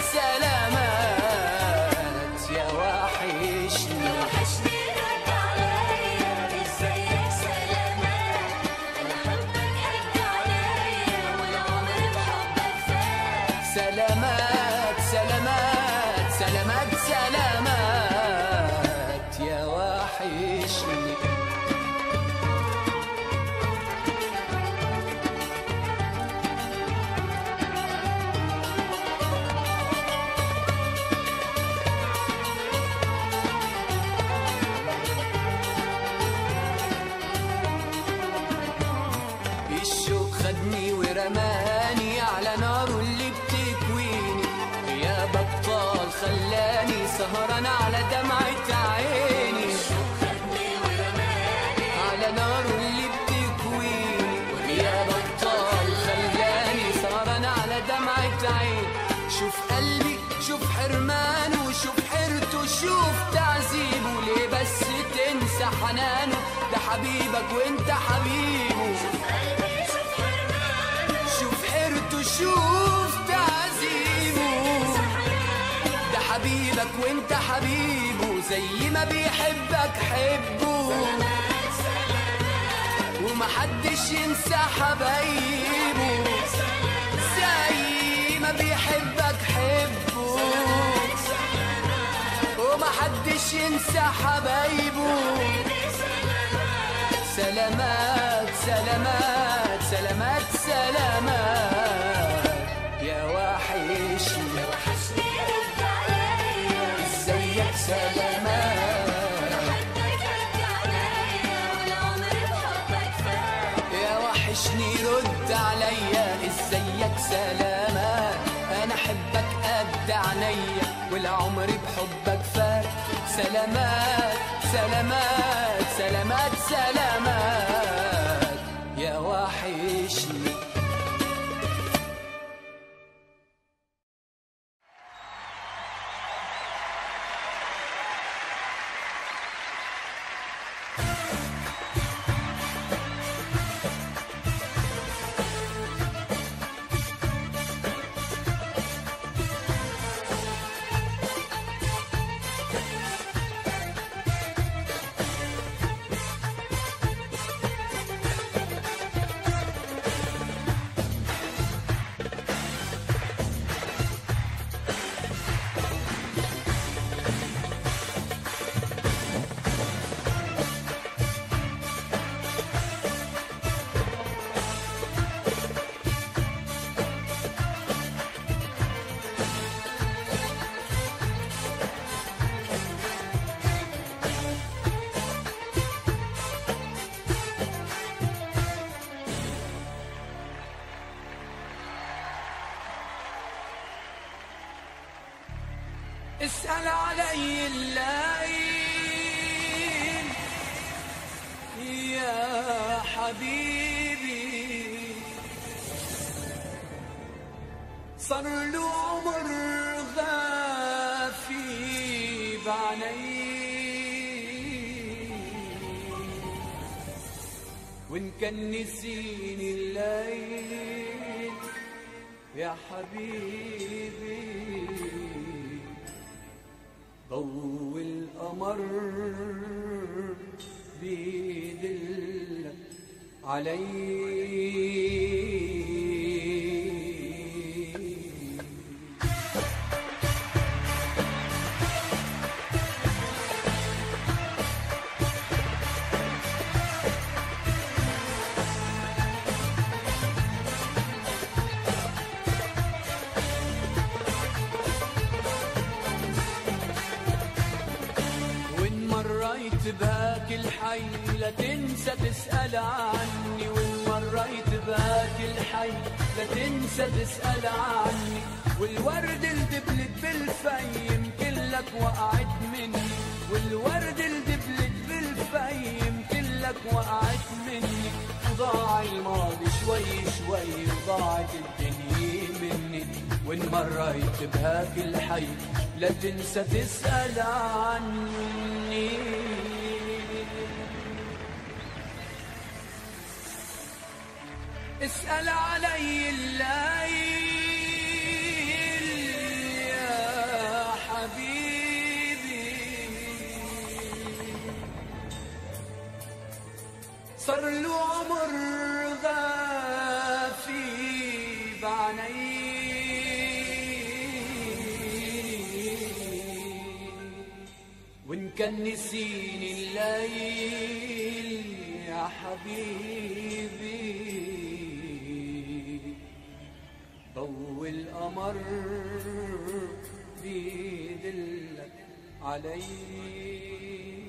سلامات يا وحشني وحشني رد عليا ازيك سلامات انا حبك حب عليا والعمر بحبك فات سلامات سلامات سلامات سلامات يا وحشني الشوق خدني ورماني على ناره اللي بتكويني يا بطال خلاني سهران على دمعة عيني خدني ورماني على ناره اللي بتكويني يا بطال خلاني سهران على دمعة عيني شوف قلبي شوف حرمانه شوف حيرته شوف تعذيبه ليه بس تنسى حنانه ده حبيبك وانت حبيبه قلبي شوف حرماني شوف حيرته شوف تعذيبه ده حبيبك وانت حبيبه زي ما بيحبك حبه ومحدش ينسى حبايبه زي ما بيحبك حبه ومحدش ينسى حبايبه سلامات سلامات سلامات سلامات يا وحشني وحشني رد عليا ازيك سلامات حبك حب عليا والعمر بحبك فات يا وحشني رد عليا ازيك سلامات انا احبك قد عينيا والعمر بحبك فات سلامات سلامات سلامات سلامات يا وحشني اسأل علي الليل يا حبيبي صار له عمر غافي بعيني وان كان نسيني الليل يا حبيبي ضو القمر بيدل علي بهاك الحي لا تنسى تسأل عني وإن مريت بهاك الحي لا تنسى تسأل عني والورد الدبلت بالفيم كلك وقعت مني والورد الدبلت بالفيم كلك وقعت مني وضاع الماضي شوي شوي وضاعت الدنيا مني وإن مريت بهاك الحي لا تنسى تسأل عني اسأل علي الليل يا حبيبي صار له عمر غافي بعيني وان كان نسيني الليل يا حبيبي ضو القمر بيدلك علي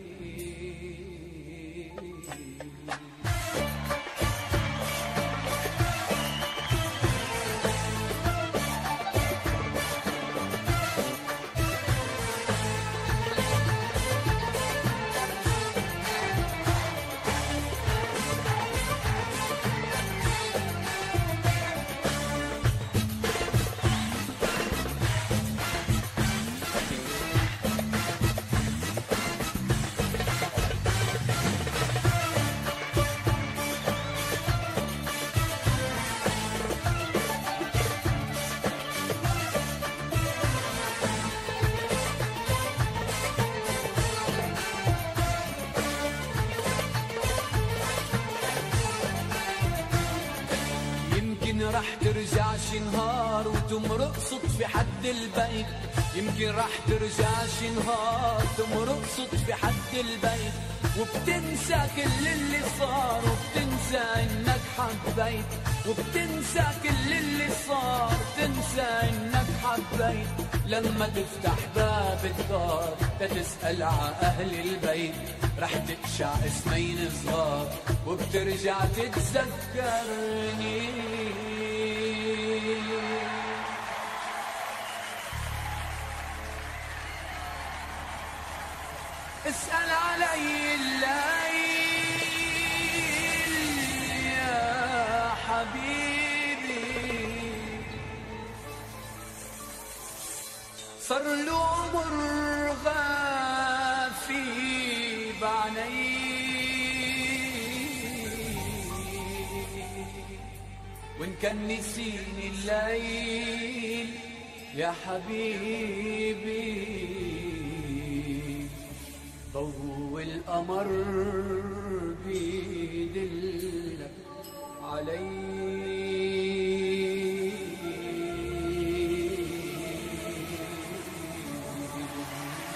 يمكن راح ترجع شي نهار وتمرق صدفة حد البيت يمكن راح ترجع شي نهار تمرق صدفة حد البيت وبتنسى كل اللي صار وبتنسى انك حبيت وبتنسى كل اللي صار تنسى انك حبيت لما تفتح باب الدار تتسأل ع اهل البيت رح تقشع اسمين صغار وبترجع تتذكرني اسأل علي الليل يا حبيبي صار له عمر غافي بعيني وان كان نسيني الليل يا حبيبي ضو القمر بيدلك علي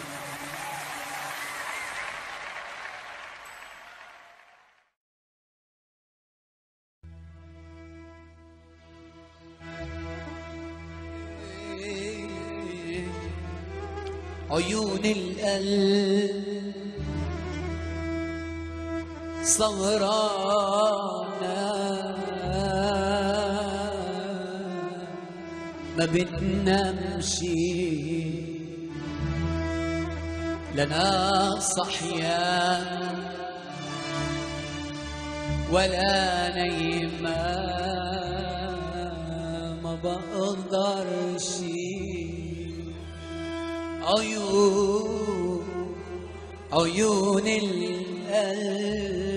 عيون القلب سهرانة ما بتنامشي لنا صحيان ولا نايمة ما بقدرش عيون عيون القلب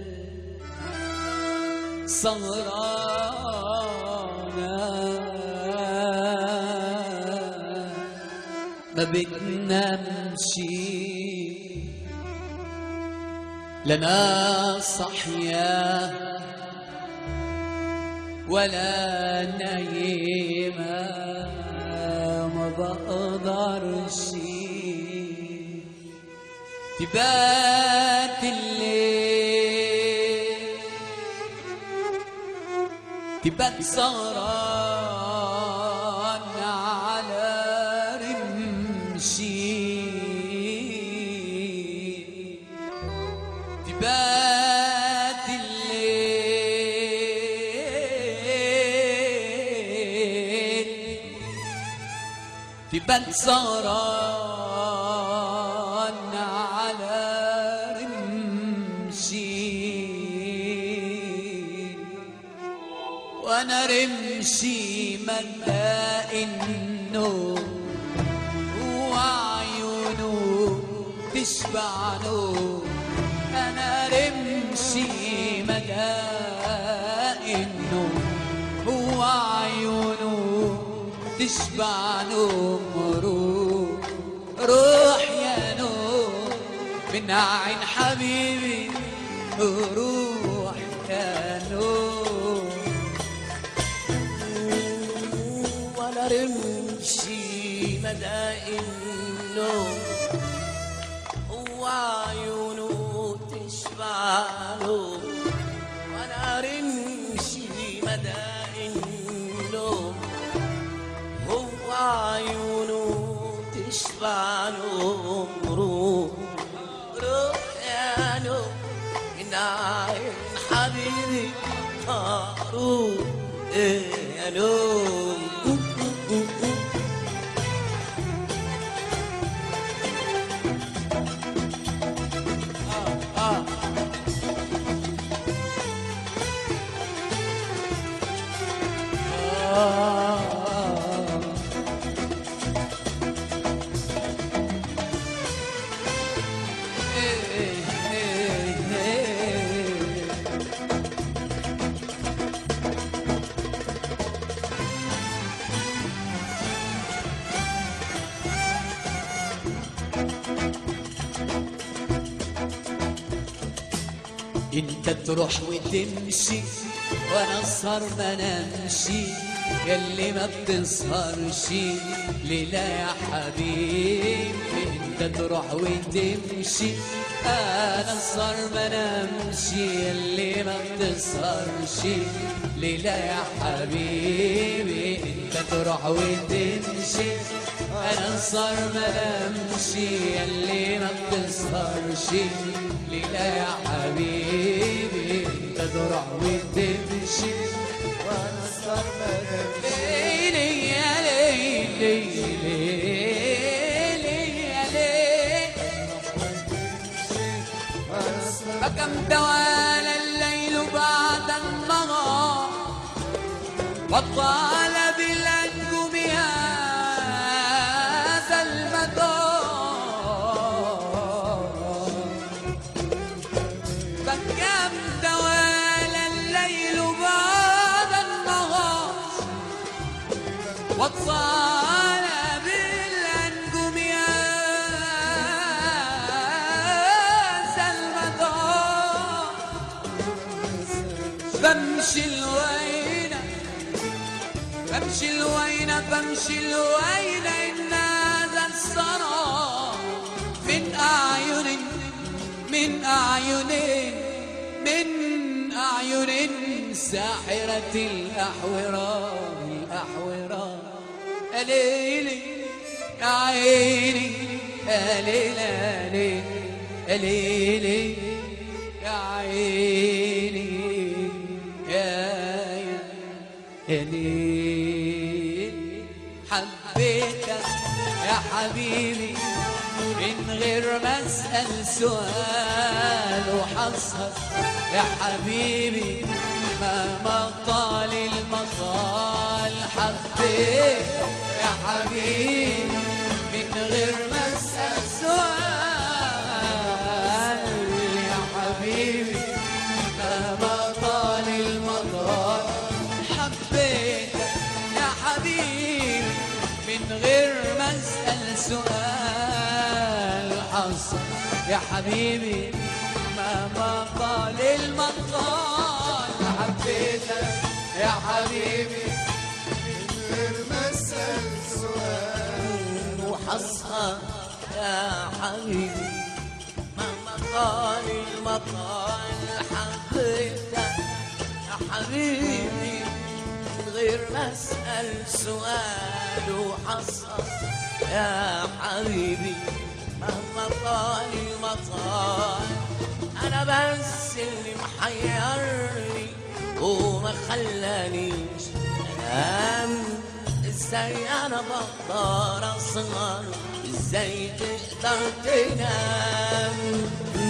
سهرانة ما بتنامشي لنا صحيا ولا نايمة ما بقدرش تبات الليل تبات سهران على رمشي تبان سهران على رمشي وانا رمشي ملأ النوم وعيونه تشبع نور انا رمشي ملأ النوم هو عيونه تشبع نوم روح روح يا نوم من عين حبيبي روح يا نوم وانا رمشي مدى النوم وعيونه تشبع نوم وانا رمشي مدى النوم هو عيونه تشبع نوم روح روح يا نوم من عين حبيبي روح إيه يا نوم انت تروح وتمشي وانا اسهر ما نمشي ياللي ما بتسهرش ليلة يا حبيبي انت تروح وتمشي انا اسهر ما نمشي ياللي ما بتسهرش ليلة يا حبيبي انت تروح وتمشي انا اسهر ما نمشي ياللي ما بتسهرش ليلة يا حبيبي انت تروح وتمشي وانا اسهر ما نمشي ليلي يا ليلي ليلي يا ليلي فكم توالى الليل بعد النهار وطال بالأنجم هذا المدار فكم توالى الليل بعد النهار وطال بالأنجم هذا المدار بمشي الوينة بمشي الوينة بمشي الوينة إن هذا السرى من أعين من أعين من أعين ساحرة الأحورة الأحورة ليلي يا عيني يا ليلي يا ليلي يا عيني يا يا يا ليل حبيتك يا حبيبي من غير ما اسال سؤال وحصل يا حبيبي ما طال المطال حبيتك يا حبيبي من غير ما اسال سؤال يا حبيبي ما طال المطال حبيتك يا حبيبي من غير ما اسال سؤال حصل يا حبيبي ما طال المطال حبيتك يا حبيبي وحصها يا حبيبي مهما طال المطال حبيتك يا حبيبي من غير ما اسال سؤال وحصها يا حبيبي مهما طال المطال انا بس اللي محيرني وما خلانيش انام ازاي انا بقدر اسهر ازاي تقدر تنام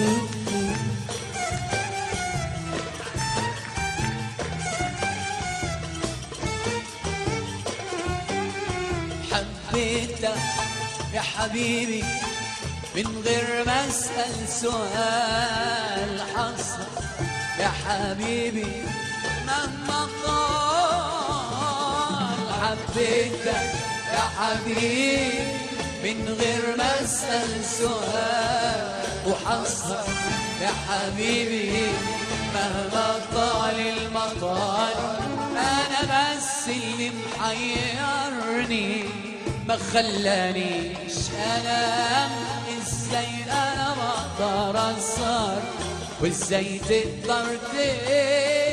حبيتك يا حبيبي من غير ما اسال سؤال حصل يا حبيبي مهما طال حبيتك يا حبيبي من غير ما اسال سؤال وحصل يا حبيبي مهما طال المطال انا بس اللي محيرني ما خلانيش انام ازاي انا بقدر اسهر وازاي تقدر تنام